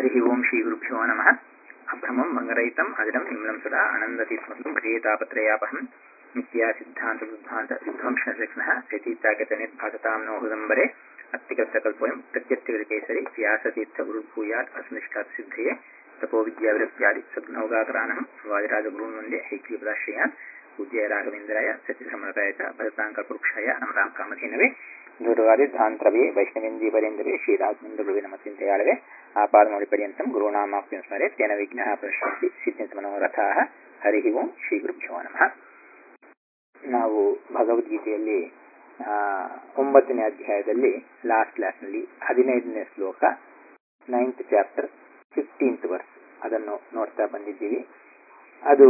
हरिः ओं श्रीगुरुभ्यो नमः अभ्रमं भङ्गरहितम् अजरं निम्नं सदा आनन्दतीत्मसुं भजेतापत्रयापहं नित्या सिद्धान्तसिद्धान्त विध्वंसशक्नः यतीत्यागतनिर्भासतां नो हृदम्बरे अत्तिकल्पयं प्रत्यत्यकेसरि व्यासतीर्थगुरुभूयात् अस्मिष्टात् सिद्धये तपोविद्याविरक्त्यादि सद्नौगाकरानहं वाजराजगुरून् वन्दे हैग्रीपदाश्रयान् पूज्य राघवेन्द्राय सत्यसम्मताय च भरताङ्कपुरुक्षाय नमतां कामधेनवे ದುರ್ವಾದಿಧ್ವಾಂತರವೇ ವೈಷ್ಣವೇಂದ್ರೀವರೇಂದ್ರವೇ ಶ್ರೀರಾಘವೇಂದ್ರ ನಮಚಿಂತೆಯಾಳವೆ ಆಪಾದಮೌಳಿ ಪರ್ಯಂತಂ ಗುರುನಾಮಾಪ್ಯಂ ಸ್ಮರೆ ತೇನ ವಿಘ್ನಃ ಪ್ರಶ್ನಂತಿ ಸಿದ್ಧಂತ ಮನೋರಥಾಃ ಹರಿ ಓಂ ಶ್ರೀ ಗುರುಭ್ಯೋ ನಮಃ ನಾವು ಭಗವದ್ಗೀತೆಯಲ್ಲಿ ಒಂಬತ್ತನೇ ಅಧ್ಯಾಯದಲ್ಲಿ ಲಾಸ್ಟ್ ಕ್ಲಾಸ್ನಲ್ಲಿ ಹದಿನೈದನೇ ಶ್ಲೋಕ ನೈನ್ತ್ ಚಾಪ್ಟರ್ ಫಿಫ್ಟೀನ್ತ್ ವರ್ಸ್ ಅದನ್ನು ನೋಡ್ತಾ ಬಂದಿದ್ದೀವಿ ಅದು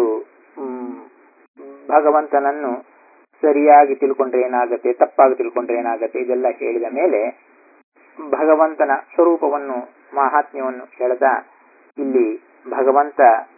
ಭಗವಂತನನ್ನು ಸರಿಯಾಗಿ ತಿಳ್ಕೊಂಡ್ರೆ ಏನಾಗತ್ತೆ ತಪ್ಪಾಗಿ ತಿಳ್ಕೊಂಡ್ರೆ ಏನಾಗತ್ತೆ ಇದೆಲ್ಲ ಹೇಳಿದ ಮೇಲೆ ಭಗವಂತನ ಸ್ವರೂಪವನ್ನು ಮಾಹಾತ್ಮ್ಯವನ್ನು ಹೇಳ್ತಾ ಇಲ್ಲಿ ಭಗವಂತ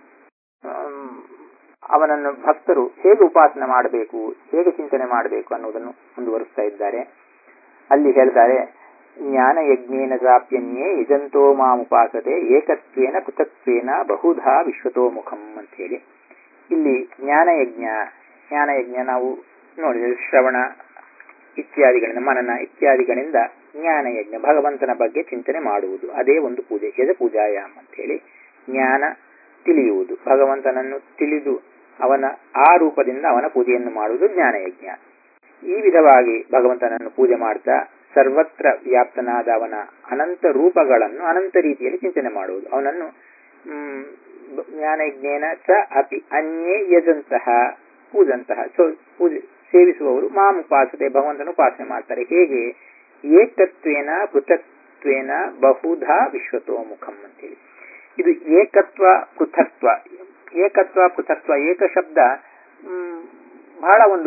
ಅವನನ್ನು ಭಕ್ತರು ಹೇಗೆ ಉಪಾಸನೆ ಮಾಡಬೇಕು ಹೇಗೆ ಚಿಂತನೆ ಮಾಡಬೇಕು ಅನ್ನೋದನ್ನು ಮುಂದುವರಿಸ್ತಾ ಇದ್ದಾರೆ ಅಲ್ಲಿ ಹೇಳ್ತಾರೆ ಜ್ಞಾನ ಯಜ್ಞೇನ ಪ್ರಾಪ್ಯನ್ಯೇ ಯಜಂತೋ ಮಾಮುಪಾಸತೆ ಏಕತ್ವೇನ ಪೃಥಕ್ವೇನ ಬಹುಧಾ ವಿಶ್ವತೋ ಮುಖಂ ಅಂತ ಹೇಳಿ ಇಲ್ಲಿ ಜ್ಞಾನಯಜ್ಞ ಜ್ಞಾನಯಜ್ಞ ನಾವು ನೋಡಿದ್ರೆ ಶ್ರವಣ ಇತ್ಯಾದಿಗಳಿಂದ ಮನನ ಇತ್ಯಾದಿಗಳಿಂದ ಜ್ಞಾನಯಜ್ಞ ಭಗವಂತನ ಬಗ್ಗೆ ಚಿಂತನೆ ಮಾಡುವುದು ಅದೇ ಒಂದು ಪೂಜೆ ಯಜ ಪೂಜಾಯಾಮ್ ಅಂತ ಹೇಳಿ ಜ್ಞಾನ ತಿಳಿಯುವುದು ಭಗವಂತನನ್ನು ತಿಳಿದು ಅವನ ಆ ರೂಪದಿಂದ ಅವನ ಪೂಜೆಯನ್ನು ಮಾಡುವುದು ಜ್ಞಾನಯಜ್ಞ ಈ ವಿಧವಾಗಿ ಭಗವಂತನನ್ನು ಪೂಜೆ ಮಾಡ್ತಾ ಸರ್ವತ್ರ ವ್ಯಾಪ್ತನಾದ ಅವನ ಅನಂತ ರೂಪಗಳನ್ನು ಅನಂತ ರೀತಿಯಲ್ಲಿ ಚಿಂತನೆ ಮಾಡುವುದು ಅವನನ್ನು ಜ್ಞಾನಯಜ್ಞೇನ ಚ ಅಪಿ ಅನ್ಯೇ ಯಜಂತಹ ಪೂಜಂತಹ ಸೊ ಪೂಜೆ ಸೇವಿಸುವವರು ಮಾಂ ಉಪಾಸತೆ ಭಗವಂತನ ಉಪಾಸನೆ ಮಾಡ್ತಾರೆ ಹೇಗೆ ಏಕತ್ವೇನ ಪೃಥಕ್ತ್ವೇನ ಬಹುಧಾ ವಿಶ್ವತೋಮುಖಂ ಅಂತೇಳಿ ಇದು ಏಕತ್ವ ಪೃಥಕ್ತ್ವ ಏಕತ್ವ ಪೃಥಕ್ತ್ವ ಏಕ ಶಬ್ದ ಬಹಳ ಒಂದು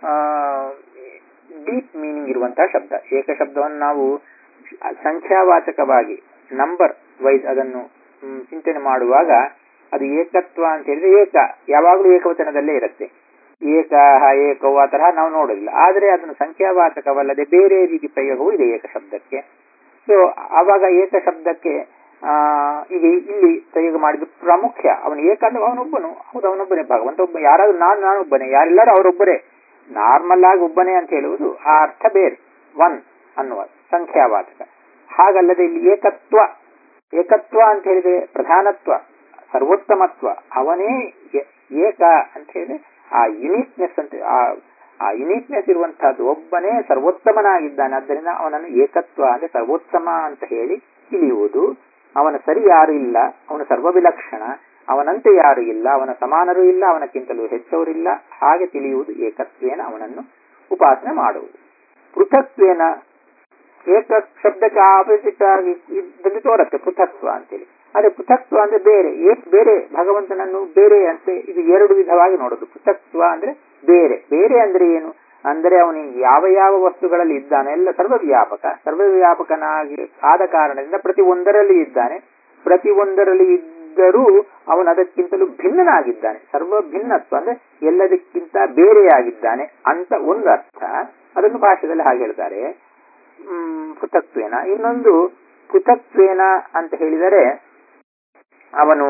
ಡೀಪ್ ಮೀನಿಂಗ್ ಇರುವಂತಹ ಶಬ್ದ ಏಕ ಶಬ್ದವನ್ನು ನಾವು ಸಂಖ್ಯಾವಾಚಕವಾಗಿ ನಂಬರ್ ವೈಸ್ ಅದನ್ನು ಚಿಂತನೆ ಮಾಡುವಾಗ ಅದು ಏಕತ್ವ ಅಂತ ಹೇಳಿದ್ರೆ ಏಕ ಯಾವಾಗಲೂ ಏಕವಚನದಲ್ಲೇ ಇರುತ್ತೆ ಏಕ ಏಕವು ಆ ತರಹ ನಾವು ನೋಡೋದಿಲ್ಲ ಆದರೆ ಅದನ್ನು ಸಂಖ್ಯಾವಾಚಕವಲ್ಲದೆ ಬೇರೆ ರೀತಿ ಪ್ರಯೋಗವೂ ಇದೆ ಏಕ ಶಬ್ದಕ್ಕೆ ಸೊ ಆವಾಗ ಏಕ ಶಬ್ದಕ್ಕೆ ಈಗ ಇಲ್ಲಿ ಪ್ರಯೋಗ ಮಾಡಿದ ಪ್ರಾಮುಖ್ಯ ಅವನು ಏಕ ಅಂದ್ರೆ ಅವನೊಬ್ಬನು ಹೌದು ಅವನೊಬ್ಬನೇ ಭಗವಂತ ಒಬ್ಬ ಯಾರಾದ್ರೂ ನಾನು ನಾನೊಬ್ಬನೇ ಯಾರೆಲ್ಲರೂ ಅವರೊಬ್ಬರೇ ನಾರ್ಮಲ್ ಆಗಿ ಒಬ್ಬನೇ ಅಂತ ಹೇಳುವುದು ಆ ಅರ್ಥ ಬೇರೆ ಒನ್ ಅನ್ನುವ ಸಂಖ್ಯಾವಾಚಕ ಹಾಗಲ್ಲದೆ ಇಲ್ಲಿ ಏಕತ್ವ ಏಕತ್ವ ಅಂತ ಹೇಳಿದ್ರೆ ಪ್ರಧಾನತ್ವ ಸರ್ವೋತ್ತಮತ್ವ ಅವನೇ ಏಕ ಅಂತ ಹೇಳಿದ್ರೆ ಆ ಯುನೀಕ್ನೆಸ್ ಅಂತ ಆ ಯುನೀಕ್ನೆಸ್ ಇರುವಂತಹದ್ದು ಒಬ್ಬನೇ ಸರ್ವೋತ್ತಮನಾಗಿದ್ದಾನೆ ಆದ್ದರಿಂದ ಅವನನ್ನು ಏಕತ್ವ ಅಂದ್ರೆ ಸರ್ವೋತ್ತಮ ಅಂತ ಹೇಳಿ ತಿಳಿಯುವುದು ಅವನ ಸರಿ ಯಾರು ಇಲ್ಲ ಅವನು ಸರ್ವವಿಲಕ್ಷಣ ಅವನಂತೆ ಯಾರು ಇಲ್ಲ ಅವನ ಸಮಾನರು ಇಲ್ಲ ಅವನಕ್ಕಿಂತಲೂ ಹೆಚ್ಚವರಿಲ್ಲ ಹಾಗೆ ತಿಳಿಯುವುದು ಏಕತ್ವೇನ ಅವನನ್ನು ಉಪಾಸನೆ ಮಾಡುವುದು ಪೃಥಕ್ವೇನ ಏಕ ಶಬ್ದಕ್ಕೆ ಆಪೋಸಿಟ್ ಆಗಿ ಇದ್ದಲ್ಲಿ ತೋರುತ್ತೆ ಪೃಥಕ್ತ್ವ ಅಂತೇಳಿ ಅದೇ ಪೃಥಕ್ತ್ವ ಅಂದ್ರೆ ಬೇರೆ ಬೇರೆ ಭಗವಂತನನ್ನು ಬೇರೆ ಅಂತ ಇದು ಎರಡು ವಿಧವಾಗಿ ನೋಡೋದು ಪೃಥಕ್ತ್ವ ಅಂದ್ರೆ ಬೇರೆ ಬೇರೆ ಅಂದ್ರೆ ಏನು ಅಂದರೆ ಅವನು ಯಾವ ಯಾವ ವಸ್ತುಗಳಲ್ಲಿ ಇದ್ದಾನೆ ಎಲ್ಲ ಸರ್ವವ್ಯಾಪಕ ಸರ್ವವ್ಯಾಪಕನಾಗಿ ಆದ ಕಾರಣದಿಂದ ಪ್ರತಿ ಒಂದರಲ್ಲಿ ಇದ್ದಾನೆ ಪ್ರತಿ ಒಂದರಲ್ಲಿ ಇದ್ದರೂ ಅವನು ಅದಕ್ಕಿಂತಲೂ ಭಿನ್ನನಾಗಿದ್ದಾನೆ ಸರ್ವ ಭಿನ್ನತ್ವ ಅಂದ್ರೆ ಎಲ್ಲದಕ್ಕಿಂತ ಬೇರೆಯಾಗಿದ್ದಾನೆ ಅಂತ ಒಂದು ಅರ್ಥ ಅದನ್ನು ಭಾಷೆಯಲ್ಲಿ ಹಾಗೆ ಹೇಳ್ತಾರೆ ಹ್ಮ್ ಪೃಥಕ್ವೇನ ಇನ್ನೊಂದು ಪೃಥಕ್ವೇನ ಅಂತ ಹೇಳಿದರೆ ಅವನು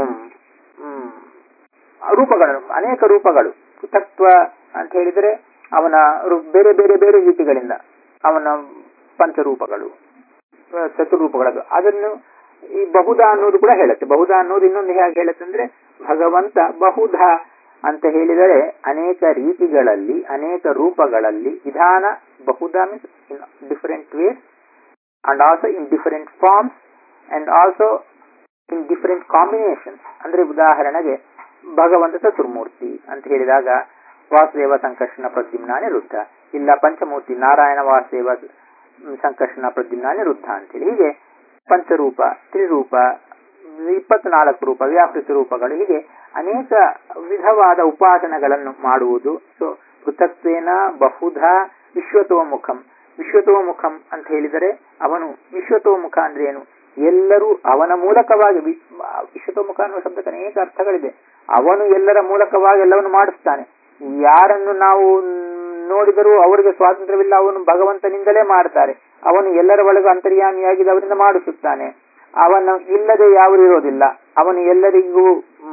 ರೂಪಗಳು ಅನೇಕ ರೂಪಗಳು ಪೃಥಕ್ತ್ವ ಅಂತ ಹೇಳಿದರೆ ಅವನ ಬೇರೆ ಬೇರೆ ಬೇರೆ ರೀತಿಗಳಿಂದ ಅವನ ಪಂಚರೂಪಗಳು ಚತುರೂಪಗಳದು ಅದನ್ನು ಈ ಬಹುಧ ಅನ್ನೋದು ಕೂಡ ಹೇಳುತ್ತೆ ಬಹುಧ ಅನ್ನೋದು ಇನ್ನೊಂದು ಹೇಗೆ ಹೇಳುತ್ತೆ ಅಂದ್ರೆ ಭಗವಂತ ಬಹುಧ ಅಂತ ಹೇಳಿದರೆ ಅನೇಕ ರೀತಿಗಳಲ್ಲಿ ಅನೇಕ ರೂಪಗಳಲ್ಲಿ ವಿಧಾನ ಬಹುಧ means in different ways and also in different forms and also in different combinations ಅಂದ್ರೆ ಉದಾಹರಣೆಗೆ ಭಗವಂತ ಚತುರ್ಮೂರ್ತಿ ಅಂತ ಹೇಳಿದಾಗ ವಾಸುದೇವ ಸಂಕರ್ಷಣ ಪ್ರದ್ಯುಮ್ನ ನಿರುದ್ಧ ಇಲ್ಲ ಪಂಚಮೂರ್ತಿ ನಾರಾಯಣ ವಾಸುದೇವ ಸಂಕರ್ಷಣ ಪ್ರದ್ಯುಮ್ನ ನಿರುದ್ಧ ಅಂತೇಳಿ ಹೀಗೆ ಪಂಚರೂಪ ತ್ರಿರೂಪ ಇಪ್ಪತ್ನಾಲ್ಕು ರೂಪ ವ್ಯಾಪೃತ ರೂಪಗಳು ಹೀಗೆ ಅನೇಕ ವಿಧವಾದ ಉಪಾಸನೆಗಳನ್ನು ಮಾಡುವುದು ಸೊ ಪೃಥಕ್ವೇನ ಬಹುಧ ವಿಶ್ವತೋಮುಖಂ ವಿಶ್ವತೋಮುಖಂ ಅಂತ ಹೇಳಿದರೆ ಅವನು ವಿಶ್ವತೋಮುಖ ಅಂದ್ರೆ ಏನು ಎಲ್ಲರೂ ಅವನ ಮೂಲಕವಾಗಿ ವಿಶ್ವತೋಮುಖ ಅನ್ನುವ ಶಬ್ದಕ್ಕೆ ಅನೇಕ ಅರ್ಥಗಳಿದೆ ಅವನು ಎಲ್ಲರ ಮೂಲಕವಾಗಿ ಎಲ್ಲವನ್ನು ಮಾಡಿಸ್ತಾನೆ ಯಾರನ್ನು ನಾವು ನೋಡಿದರೂ ಅವರಿಗೆ ಸ್ವಾತಂತ್ರ್ಯವಿಲ್ಲ ಅವನು ಭಗವಂತನಿಂದಲೇ ಮಾಡ್ತಾರೆ ಅವನು ಎಲ್ಲರ ಒಳಗೂ ಅಂತರ್ಯಾಮಿಯಾಗಿ ಅವರಿಂದ ಮಾಡಿಸುತ್ತಾನೆ ಅವನು ಇಲ್ಲದೆ ಯಾವುದು ಇರೋದಿಲ್ಲ ಅವನು ಎಲ್ಲರಿಗೂ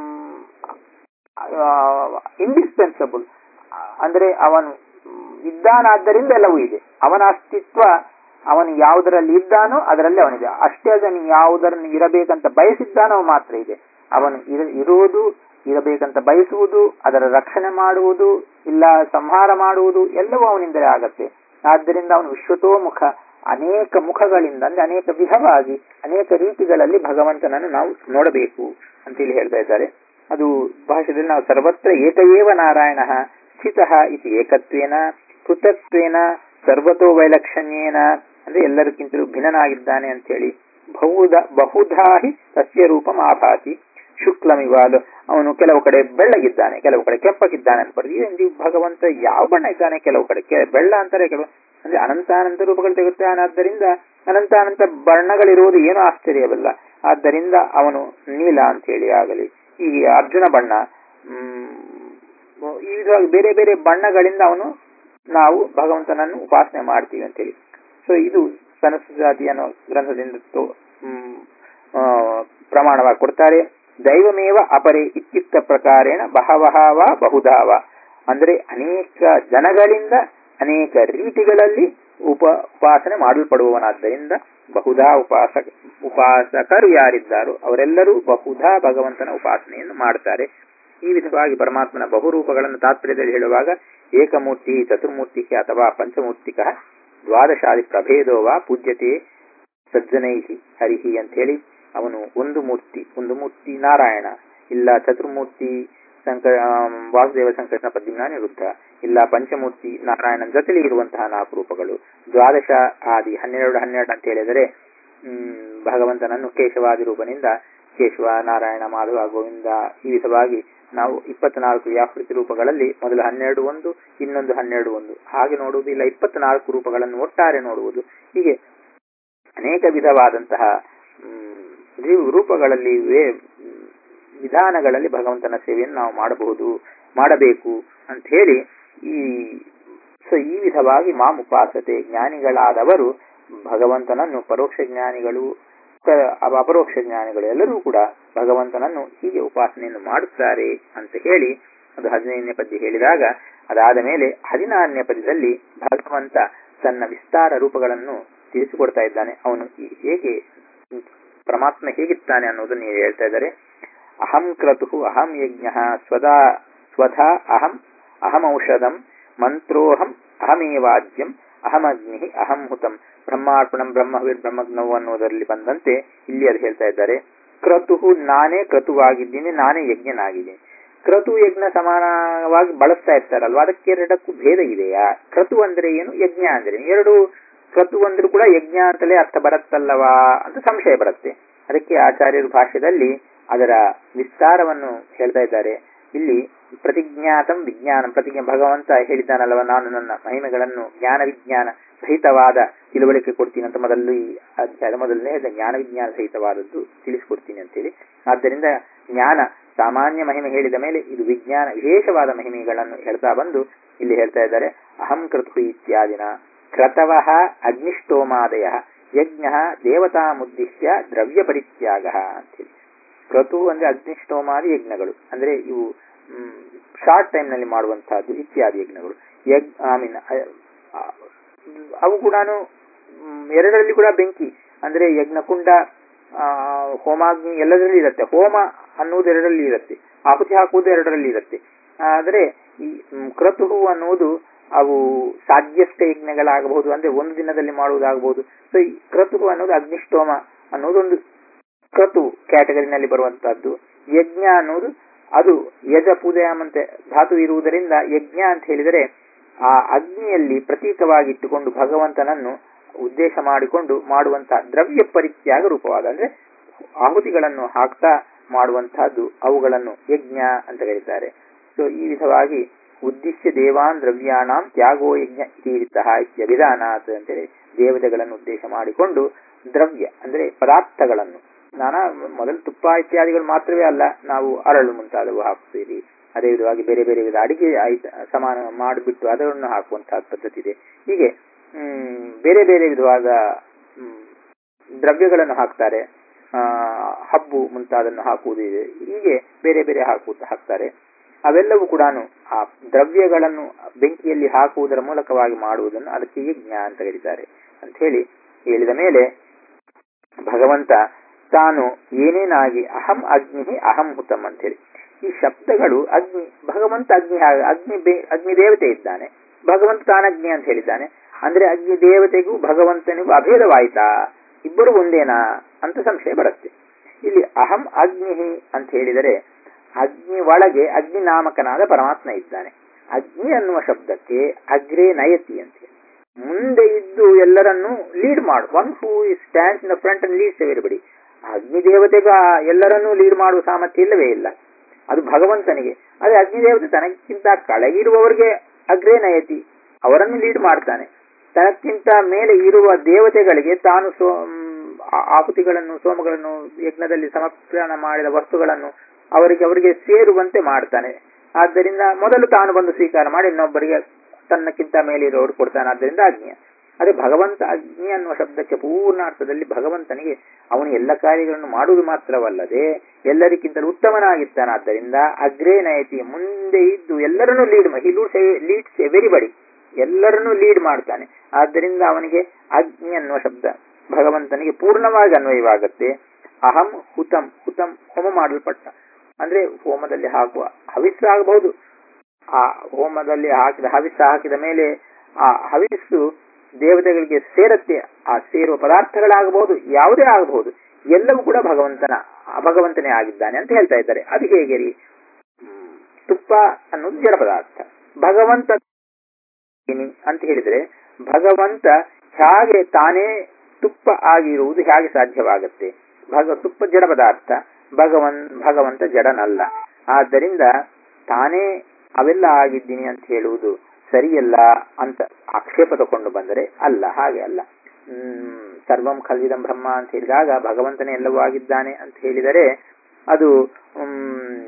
ಇಂಡಿಸ್ಪೆನ್ಸಬಲ್ ಅಂದ್ರೆ ಅವನು ಇದ್ದಾನಾದ್ದರಿಂದ ಎಲ್ಲವೂ ಇದೆ ಅವನ ಅಸ್ತಿತ್ವ ಅವನು ಯಾವುದರಲ್ಲಿ ಇದ್ದಾನೋ ಅದರಲ್ಲಿ ಅವನಿದೆ ಅಷ್ಟೇ ಅದನ್ನು ಯಾವುದನ್ನು ಇರಬೇಕಂತ ಬಯಸಿದ್ದಾನೋ ಮಾತ್ರ ಇದೆ ಅವನು ಇರುವುದು ಇರಬೇಕಂತ ಬಯಸುವುದು ಅದರ ರಕ್ಷಣೆ ಮಾಡುವುದು ಇಲ್ಲ ಸಂಹಾರ ಮಾಡುವುದು ಎಲ್ಲವೂ ಅವನಿಂದಲೇ ಆಗತ್ತೆ ಆದ್ದರಿಂದ ಅವನು ವಿಶ್ವತೋಮುಖ ಅನೇಕ ಮುಖಗಳಿಂದ ಅಂದ್ರೆ ಅನೇಕ ವಿಧವಾಗಿ ಅನೇಕ ರೀತಿಗಳಲ್ಲಿ ಭಗವಂತನನ್ನು ನಾವು ನೋಡಬೇಕು ಅಂತೇಳಿ ಹೇಳ್ತಾ ಇದ್ದಾರೆ ಅದು ಭಾಷೆಯಲ್ಲಿ ನಾವು ಸರ್ವತ್ರ ಏಕಏವ ನಾರಾಯಣ ಸ್ಥಿತ ಇತಿ ಏಕತ್ವೇನ ಪೃಥಕ್ತ್ವೇನ ಸರ್ವತೋ ವೈಲಕ್ಷಣ್ಯೇನ ಅಂದ್ರೆ ಎಲ್ಲರಿಗಿಂತಲೂ ಭಿನ್ನನಾಗಿದ್ದಾನೆ ಅಂತ ಹೇಳಿ ಬಹುಧ ಬಹುಧಾಹಿ ಸಸ್ಯ ರೂಪಂ ಆಭಾತಿ ಶುಕ್ಲಮಿವಾಲು ಅವನು ಕೆಲವು ಕಡೆ ಬೆಳ್ಳಗಿದ್ದಾನೆ ಕೆಲವು ಕಡೆ ಕೆಂಪಗಿದ್ದಾನೆ ಅಂತ ಬರ್ತೀವಿ ಭಗವಂತ ಯಾವ ಬಣ್ಣ ಇದ್ದಾನೆ ಕೆಲವು ಕಡೆ ಬೆಳ್ಳ ಅಂತಾರೆ ಕೆಲವು ಅಂದ್ರೆ ಅನಂತಾನಂತ ರೂಪಗಳು ತೆಗುತ್ತಾನೆ ಆದ್ದರಿಂದ ಅನಂತಾನಂತ ಬಣ್ಣಗಳಿರುವುದು ಏನೂ ಆಶ್ಚರ್ಯವಲ್ಲ ಆದ್ದರಿಂದ ಅವನು ನೀಲ ಅಂತ ಹೇಳಿ ಆಗಲಿ ಈ ಅರ್ಜುನ ಬಣ್ಣ ಈ ವಿಧವಾಗಿ ಬೇರೆ ಬೇರೆ ಬಣ್ಣಗಳಿಂದ ಅವನು ನಾವು ಭಗವಂತನನ್ನು ಉಪಾಸನೆ ಮಾಡ್ತೀವಿ ಅಂತೇಳಿ ಸೊ ಇದು ಸನಸ್ಜಾತಿ ಅನ್ನೋ ಗ್ರಂಥದಿಂದ ಪ್ರಮಾಣವಾಗಿ ಕೊಡ್ತಾರೆ ದೈವಮೇವ ಅಪರೆ ಇತ್ಯುಕ್ತ ಪ್ರಕಾರೇಣ ಬಹವಹವ ಬಹುಧಾವ ಅಂದ್ರೆ ಅನೇಕ ಜನಗಳಿಂದ ಅನೇಕ ರೀತಿಗಳಲ್ಲಿ ಉಪ ಉಪಾಸನೆ ಮಾಡಲ್ಪಡುವವನಾದ್ದರಿಂದ ಬಹುಧಾ ಉಪಾಸಕ ಉಪಾಸಕರು ಯಾರಿದ್ದಾರೋ ಅವರೆಲ್ಲರೂ ಬಹುಧಾ ಭಗವಂತನ ಉಪಾಸನೆಯನ್ನು ಮಾಡ್ತಾರೆ ಈ ವಿಧವಾಗಿ ಪರಮಾತ್ಮನ ಬಹುರೂಪಗಳನ್ನು ತಾತ್ಪರ್ಯದಲ್ಲಿ ಹೇಳುವಾಗ ಏಕಮೂರ್ತಿ ಚತುರ್ಮೂರ್ತಿ ಅಥವಾ ಪಂಚಮೂರ್ತಿಕ ದ್ವಾದಶಾದಿ ಪ್ರಭೇದೋ ವಾ ಪೂಜ್ಯತೆ ಸಜ್ಜನೈಹಿ ಹರಿಹಿ ಅಂತ ಹೇಳಿ ಅವನು ಒಂದು ಮೂರ್ತಿ ಒಂದು ಮೂರ್ತಿ ನಾರಾಯಣ ಇಲ್ಲ ಚತುರ್ಮೂರ್ತಿ ಸಂಕ ವಾಸುದೇವ ಸಂಕೃಷ್ಣ ಪದ್ಮನಾನ ನಿರುದ್ಧ ಇಲ್ಲ ಪಂಚಮೂರ್ತಿ ನಾರಾಯಣನ ಜೊತೆಲಿ ಇರುವಂತಹ ನಾಲ್ಕು ರೂಪಗಳು ದ್ವಾದಶ ಆದಿ ಹನ್ನೆರಡು ಹನ್ನೆರಡು ಅಂತ ಹೇಳಿದರೆ ಹ್ಮ್ ಭಗವಂತನನ್ನು ಕೇಶವಾದಿ ರೂಪನಿಂದ ಕೇಶವ ನಾರಾಯಣ ಮಾಧವ ಗೋವಿಂದ ಈ ವಿಧವಾಗಿ ನಾವು ಇಪ್ಪತ್ನಾಲ್ಕು ವ್ಯಾಪೃತಿ ರೂಪಗಳಲ್ಲಿ ಮೊದಲು ಹನ್ನೆರಡು ಒಂದು ಇನ್ನೊಂದು ಹನ್ನೆರಡು ಒಂದು ಹಾಗೆ ನೋಡುವುದು ಇಲ್ಲ ಇಪ್ಪತ್ನಾಲ್ಕು ರೂಪಗಳನ್ನು ಒಟ್ಟಾರೆ ನೋಡುವುದು ಹೀಗೆ ಅನೇಕ ವಿಧವಾದಂತಹ ರೂಪಗಳಲ್ಲಿ ವಿಧಾನಗಳಲ್ಲಿ ಭಗವಂತನ ಸೇವೆಯನ್ನು ನಾವು ಮಾಡಬಹುದು ಮಾಡಬೇಕು ಅಂತ ಹೇಳಿ ಈ ಸೊ ಈ ವಿಧವಾಗಿ ಮಾಂ ಉಪಾಸತೆ ಜ್ಞಾನಿಗಳಾದವರು ಭಗವಂತನನ್ನು ಪರೋಕ್ಷ ಜ್ಞಾನಿಗಳು ಅಪರೋಕ್ಷ ಜ್ಞಾನಿಗಳು ಎಲ್ಲರೂ ಕೂಡ ಭಗವಂತನನ್ನು ಹೀಗೆ ಉಪಾಸನೆಯನ್ನು ಮಾಡುತ್ತಾರೆ ಅಂತ ಹೇಳಿ ಅದು ಹದಿನೈದನೇ ಪದ್ಯ ಹೇಳಿದಾಗ ಅದಾದ ಮೇಲೆ ಹದಿನಾರನೇ ಪದ್ಯದಲ್ಲಿ ಭಗವಂತ ತನ್ನ ವಿಸ್ತಾರ ರೂಪಗಳನ್ನು ತಿಳಿಸಿಕೊಡ್ತಾ ಇದ್ದಾನೆ ಅವನು ಹೇಗೆ ಪರಮಾತ್ಮ ಹೇಗಿರ್ತಾನೆ ಅನ್ನೋದನ್ನು ಹೇಳ್ತಾ ಇದ್ದಾರೆ ಅಹಂ ಕ್ರತು ಅಹಂ ಯಜ್ಞ ಸ್ವದಾ ಸ್ವಧಾ ಅಹಂ ಅಹಂ ಔಷಧಂ ಮಂತ್ರೋಹಂ ಅಹಮೇವಾಜ್ಯಂ ಅಹಮಗ್ನಿ ಅಹಂ ಹುತಂ ಬ್ರಹ್ಮಾರ್ಪಣಂ ಬ್ರಹ್ಮವೀರ್ ಬ್ರಹ್ಮಜ್ಞವು ಅನ್ನೋದರಲ್ಲಿ ಬಂದಂತೆ ಇಲ್ಲಿ ಅದು ಹೇಳ್ತಾ ಇದ್ದಾರೆ ಕ್ರತು ನಾನೇ ಕ್ರತುವಾಗಿದ್ದೀನಿ ನಾನೇ ಯಜ್ಞನಾಗಿದ್ದೀನಿ ಕ್ರತು ಯಜ್ಞ ಸಮಾನವಾಗಿ ಬಳಸ್ತಾ ಇರ್ತಾರಲ್ವಾ ಅದಕ್ಕೆ ಎರಡಕ್ಕೂ ಭೇದ ಇದೆಯಾ ಕ್ರತು ಅಂದ್ರೆ ಏನು ಯಜ್ಞ ಅಂದ್ರೆ ಎರಡು ಕ್ರತು ಅಂದ್ರೂ ಕೂಡ ಯಜ್ಞ ಅಂತಲೇ ಅರ್ಥ ಬರುತ್ತಲ್ಲವಾ ಅಂತ ಸಂಶಯ ಬರುತ್ತೆ ಅದಕ್ಕೆ ಆಚಾರ್ಯರು ಭಾಷ್ಯದಲ್ಲಿ ಅದರ ವಿಸ್ತಾರವನ್ನು ಹೇಳ್ತಾ ಇದ್ದಾರೆ ಇಲ್ಲಿ ಪ್ರತಿಜ್ಞಾತಂ ವಿಜ್ಞಾನ ಪ್ರತಿಜ್ಞೆ ಭಗವಂತ ಹೇಳಿದ್ದಾನಲ್ವ ನಾನು ನನ್ನ ಮಹಿಮೆಗಳನ್ನು ಜ್ಞಾನ ವಿಜ್ಞಾನ ಸಹಿತವಾದ ತಿಳುವಳಿಕೆ ಕೊಡ್ತೀನಿ ಅಂತ ಮೊದಲು ಈ ಅಧ್ಯಾಯದ ಮೊದಲನೇ ಜ್ಞಾನ ವಿಜ್ಞಾನ ಸಹಿತವಾದದ್ದು ತಿಳಿಸ್ಕೊಡ್ತೀನಿ ಅಂತೇಳಿ ಆದ್ದರಿಂದ ಜ್ಞಾನ ಸಾಮಾನ್ಯ ಮಹಿಮೆ ಹೇಳಿದ ಮೇಲೆ ಇದು ವಿಜ್ಞಾನ ವಿಶೇಷವಾದ ಮಹಿಮೆಗಳನ್ನು ಹೇಳ್ತಾ ಬಂದು ಇಲ್ಲಿ ಹೇಳ್ತಾ ಇದ್ದಾರೆ ಅಹಂ ಕೃತು ಇತ್ಯಾದಿನ ಕ್ರತವಃ ಅಗ್ನಿಷ್ಟೋಮಾದಯ ಯಜ್ಞ ದೇವತಾಮುದ್ದಿಶ್ಯ ದ್ರವ್ಯ ಪರಿತ್ಯಾಗ ಅಂತೇಳಿ ಕ್ರತು ಅಂದ್ರೆ ಅಗ್ನಿಷ್ಟೋಮಾದಿ ಯಜ್ಞಗಳು ಅಂದ್ರೆ ಇವು ಶಾರ್ಟ್ ಟೈಮ್ ನಲ್ಲಿ ಮಾಡುವಂತಹದ್ದು ಇತ್ಯಾದಿ ಯಜ್ಞಗಳು ಯಗ್ ಐ ಮೀನ್ ಅವು ಕೂಡ ಎರಡರಲ್ಲಿ ಕೂಡ ಬೆಂಕಿ ಅಂದ್ರೆ ಯಜ್ಞಕುಂಡ ಹೋಮಾಗ್ನಿ ಎಲ್ಲದರಲ್ಲಿ ಇರುತ್ತೆ ಹೋಮ ಅನ್ನುವುದು ಎರಡರಲ್ಲಿ ಇರುತ್ತೆ ಆಹುತಿ ಹಾಕುವುದು ಎರಡರಲ್ಲಿ ಇರುತ್ತೆ ಆದರೆ ಈ ಕ್ರತು ಅನ್ನುವುದು ಅವು ಸಾಧ್ಯಸ್ಥ ಯಜ್ಞಗಳಾಗಬಹುದು ಅಂದ್ರೆ ಒಂದು ದಿನದಲ್ಲಿ ಮಾಡುವುದಾಗಬಹುದು ಸೊ ಈ ಕ್ರತು ಅನ್ನೋದು ಅಗ್ನಿಷ್ಟೋಮ ಅನ್ನೋದೊಂದು ಕ್ರತು ಕ್ಯಾಟಗರಿನಲ್ಲಿ ಬರುವಂತಹದ್ದು ಯಜ್ಞ ಅನ್ನೋದು ಅದು ಯಜ ಪೂಜೆಯಂತೆ ಧಾತು ಇರುವುದರಿಂದ ಯಜ್ಞ ಅಂತ ಹೇಳಿದರೆ ಆ ಅಗ್ನಿಯಲ್ಲಿ ಪ್ರತೀಕವಾಗಿ ಇಟ್ಟುಕೊಂಡು ಭಗವಂತನನ್ನು ಉದ್ದೇಶ ಮಾಡಿಕೊಂಡು ಮಾಡುವಂತಹ ದ್ರವ್ಯ ಪರಿತ್ಯಾಗ ರೂಪವಾದ ಅಂದ್ರೆ ಆಹುತಿಗಳನ್ನು ಹಾಕ್ತಾ ಮಾಡುವಂತಹದ್ದು ಅವುಗಳನ್ನು ಯಜ್ಞ ಅಂತ ಕರೀತಾರೆ ಸೊ ಈ ವಿಧವಾಗಿ ಉದ್ದೇಶ್ಯ ದೇವಾನ್ ದ್ರವ್ಯಾಣಾಂ ತ್ಯಾಗೋ ಯಜ್ಞ ಇತಿರಿತಃ ಇತ್ಯಭಿಧಾನಾತ್ ಅಂತೇಳಿ ದೇವತೆಗಳನ್ನು ಉದ್ದೇಶ ಮಾಡಿಕೊಂಡು ದ್ರವ್ಯ ಅಂದ್ರೆ ಪದಾರ್ಥಗಳನ್ನು ನಾನಾ ಮೊದಲು ತುಪ್ಪ ಇತ್ಯಾದಿಗಳು ಮಾತ್ರವೇ ಅಲ್ಲ ನಾವು ಅರಳು ಮುಂತಾದವು ಹಾಕ್ತೀವಿ ಅದೇ ವಿಧವಾಗಿ ಬೇರೆ ಬೇರೆ ವಿಧ ಅಡಿಗೆ ಆಯ್ತ ಸಮಾನ ಮಾಡಿಬಿಟ್ಟು ಅದನ್ನು ಹಾಕುವಂತಹ ಪದ್ಧತಿ ಇದೆ ಹೀಗೆ ಹ್ಮ್ ಬೇರೆ ಬೇರೆ ವಿಧವಾದ ದ್ರವ್ಯಗಳನ್ನು ಹಾಕ್ತಾರೆ ಆ ಹಬ್ಬು ಮುಂತಾದನ್ನು ಹಾಕುವುದು ಇದೆ ಹೀಗೆ ಬೇರೆ ಬೇರೆ ಹಾಕು ಹಾಕ್ತಾರೆ ಅವೆಲ್ಲವೂ ಕೂಡ ಆ ದ್ರವ್ಯಗಳನ್ನು ಬೆಂಕಿಯಲ್ಲಿ ಹಾಕುವುದರ ಮೂಲಕವಾಗಿ ಮಾಡುವುದನ್ನು ಅದಕ್ಕೆ ಯಜ್ಞ ಅಂತ ಕರೀತಾರೆ ಅಂತ ಹೇಳಿ ಹೇಳಿದ ಮೇಲೆ ಭಗವಂತ ತಾನು ಏನೇನಾಗಿ ಅಹಂ ಅಗ್ನಿ ಅಹಂ ಹುತಂ ಅಂತ ಹೇಳಿ ಈ ಶಬ್ದಗಳು ಅಗ್ನಿ ಭಗವಂತ ಅಗ್ನಿ ಹಾಗೆ ಅಗ್ನಿ ಬೇ- ಅಗ್ನಿ ದೇವತೆ ಇದ್ದಾನೆ ಭಗವಂತ ತಾನಗ್ನಿ ಅಂತ ಹೇಳಿದ್ದಾನೆ ಅಂದ್ರೆ ಅಗ್ನಿ ದೇವತೆಗೂ ಭಗವಂತನಿಗೂ ಅಭೇದವಾಯಿತಾ ಇಬ್ಬರು ಒಂದೇನಾ ಅಂತ ಸಂಶಯ ಬರುತ್ತೆ ಇಲ್ಲಿ ಅಹಂ ಅಗ್ನಿ ಅಂತ ಹೇಳಿದರೆ ಅಗ್ನಿ ಒಳಗೆ ಅಗ್ನಿ ನಾಮಕನಾದ ಪರಮಾತ್ಮ ಇದ್ದಾನೆ ಅಗ್ನಿ ಅನ್ನುವ ಶಬ್ದಕ್ಕೆ ಅಗ್ರೇ ನಯತಿ ಅಂತ ಹೇಳಿ ಮುಂದೆ ಇದ್ದು ಎಲ್ಲರನ್ನೂ ಲೀಡ್ ಮಾಡು one who stands in front and leads everybody Agni ದೇವತೆಗ ಎಲ್ಲರನ್ನೂ ಲೀಡ್ ಮಾಡುವ ಸಾಮರ್ಥ್ಯ ಇಲ್ಲವೇ ಇಲ್ಲ ಅದು ಭಗವಂತನಿಗೆ ಅದೇ ಅಗ್ನಿದೇವತೆ ತನಕ್ಕಿಂತ ಕೆಳಗಿರುವವರಿಗೆ ಅಗ್ರೇ ನಯತಿ ಅವರನ್ನು ಲೀಡ್ ಮಾಡ್ತಾನೆ ತನಕ್ಕಿಂತ ಮೇಲೆ ಇರುವ ದೇವತೆಗಳಿಗೆ ತಾನು ಸೋ ಮ್, ಆ- ಆಹುತಿಗಳನ್ನು ಸೋಮಗಳನ್ನು ಯಜ್ಞದಲ್ಲಿ ಸಮರ್ಪಣ ಮಾಡಿದ ವಸ್ತುಗಳನ್ನು ಅವರಿಗೆ ಅವರಿಗೆ ಸೇರುವಂತೆ ಮಾಡ್ತಾನೆ ಆದ್ದರಿಂದ ಮೊದಲು ತಾನು ಬಂದು ಸ್ವೀಕಾರ ಮಾಡಿ ಇನ್ನೊಬ್ಬರಿಗೆ ತನ್ನಕ್ಕಿಂತ ಮೇಲೆ ಇರೋರು ಕೊಡ್ತಾನೆ ಆದ್ದರಿಂದ ಅಗ್ನಿ ಅದೇ ಭಗವಂತ ಅಗ್ನಿ ಅನ್ನುವ ಶಬ್ದಕ್ಕೆ ಪೂರ್ಣ ಅರ್ಥದಲ್ಲಿ ಭಗವಂತನಿಗೆ ಅವನು ಎಲ್ಲ ಕಾರ್ಯಗಳನ್ನು ಮಾಡುವುದು ಮಾತ್ರವಲ್ಲದೆ ಎಲ್ಲರಿಗಿಂತಲೂ ಉತ್ತಮನಾಗಿದ್ದಾನಾದ್ದರಿಂದ ಅಗ್ರೇ ನಯತಿ ಮುಂದೆ ಇದ್ದು ಎಲ್ಲರನ್ನೂ ಲೀಡ್ ಹಿ ಲೀಡ್ಸ್ ಎವೆರಿಬಡಿ ಎಲ್ಲರನ್ನೂ ಲೀಡ್ ಮಾಡ್ತಾನೆ ಆದ್ದರಿಂದ ಅವನಿಗೆ ಅಗ್ನಿ ಅನ್ನುವ ಶಬ್ದ ಭಗವಂತನಿಗೆ ಪೂರ್ಣವಾಗಿ ಅನ್ವಯವಾಗುತ್ತೆ ಅಹಂ ಹುತಂ ಹುತಂ ಹೋಮ ಮಾಡಲ್ಪಟ್ಟ ಅಂದ್ರೆ ಹೋಮದಲ್ಲಿ ಹಾಕುವ ಹವಿಸ್ಸು ಆಗಬಹುದು ಆ ಹೋಮದಲ್ಲಿ ಹಾಕಿದ ಹವಿಸ್ಸು ಹಾಕಿದ ಮೇಲೆ ಆ ಹವಿಸ್ಸು ದೇವತೆಗಳಿಗೆ ಸೇರತ್ತೆ ಆ ಸೇರುವ ಪದಾರ್ಥಗಳಾಗಬಹುದು ಯಾವುದೇ ಆಗಬಹುದು ಎಲ್ಲವೂ ಕೂಡ ಭಗವಂತನ ಭಗವಂತನೇ ಆಗಿದ್ದಾನೆ ಅಂತ ಹೇಳ್ತಾ ಇದ್ದಾರೆ ಅದು ಹೇಗೆ ರೀ ಹ್ಮ್, ತುಪ್ಪ ಅನ್ನೋದು ಜಡ ಪದಾರ್ಥ ಭಗವಂತ ಏನಿ ಅಂತ ಹೇಳಿದ್ರೆ ಭಗವಂತ ಹೇಗೆ ತಾನೇ ತುಪ್ಪ ಆಗಿರುವುದು ಹೇಗೆ ಸಾಧ್ಯವಾಗುತ್ತೆ ಭಗ ತುಪ್ಪ ಜಡ ಪದಾರ್ಥ ಭಗವನ್ ಭಗವಂತ ಜಡನಲ್ಲ ಆದ್ದರಿಂದ ತಾನೇ ಅವೆಲ್ಲ ಆಗಿದ್ದೀನಿ ಅಂತ ಹೇಳುವುದು ಸರಿಯಲ್ಲ ಅಂತ ಆಕ್ಷೇಪ ತಗೊಂಡು ಬಂದರೆ ಅಲ್ಲ ಹಾಗೆ ಅಲ್ಲ ಹ್ಮ್ ಸರ್ವಂ ಖಲ್ವಿದಂ ಬ್ರಹ್ಮ ಅಂತ ಹೇಳಿದಾಗ ಭಗವಂತನೇ ಎಲ್ಲವೂ ಆಗಿದ್ದಾನೆ ಅಂತ ಹೇಳಿದರೆ ಅದು ಹ್ಮ್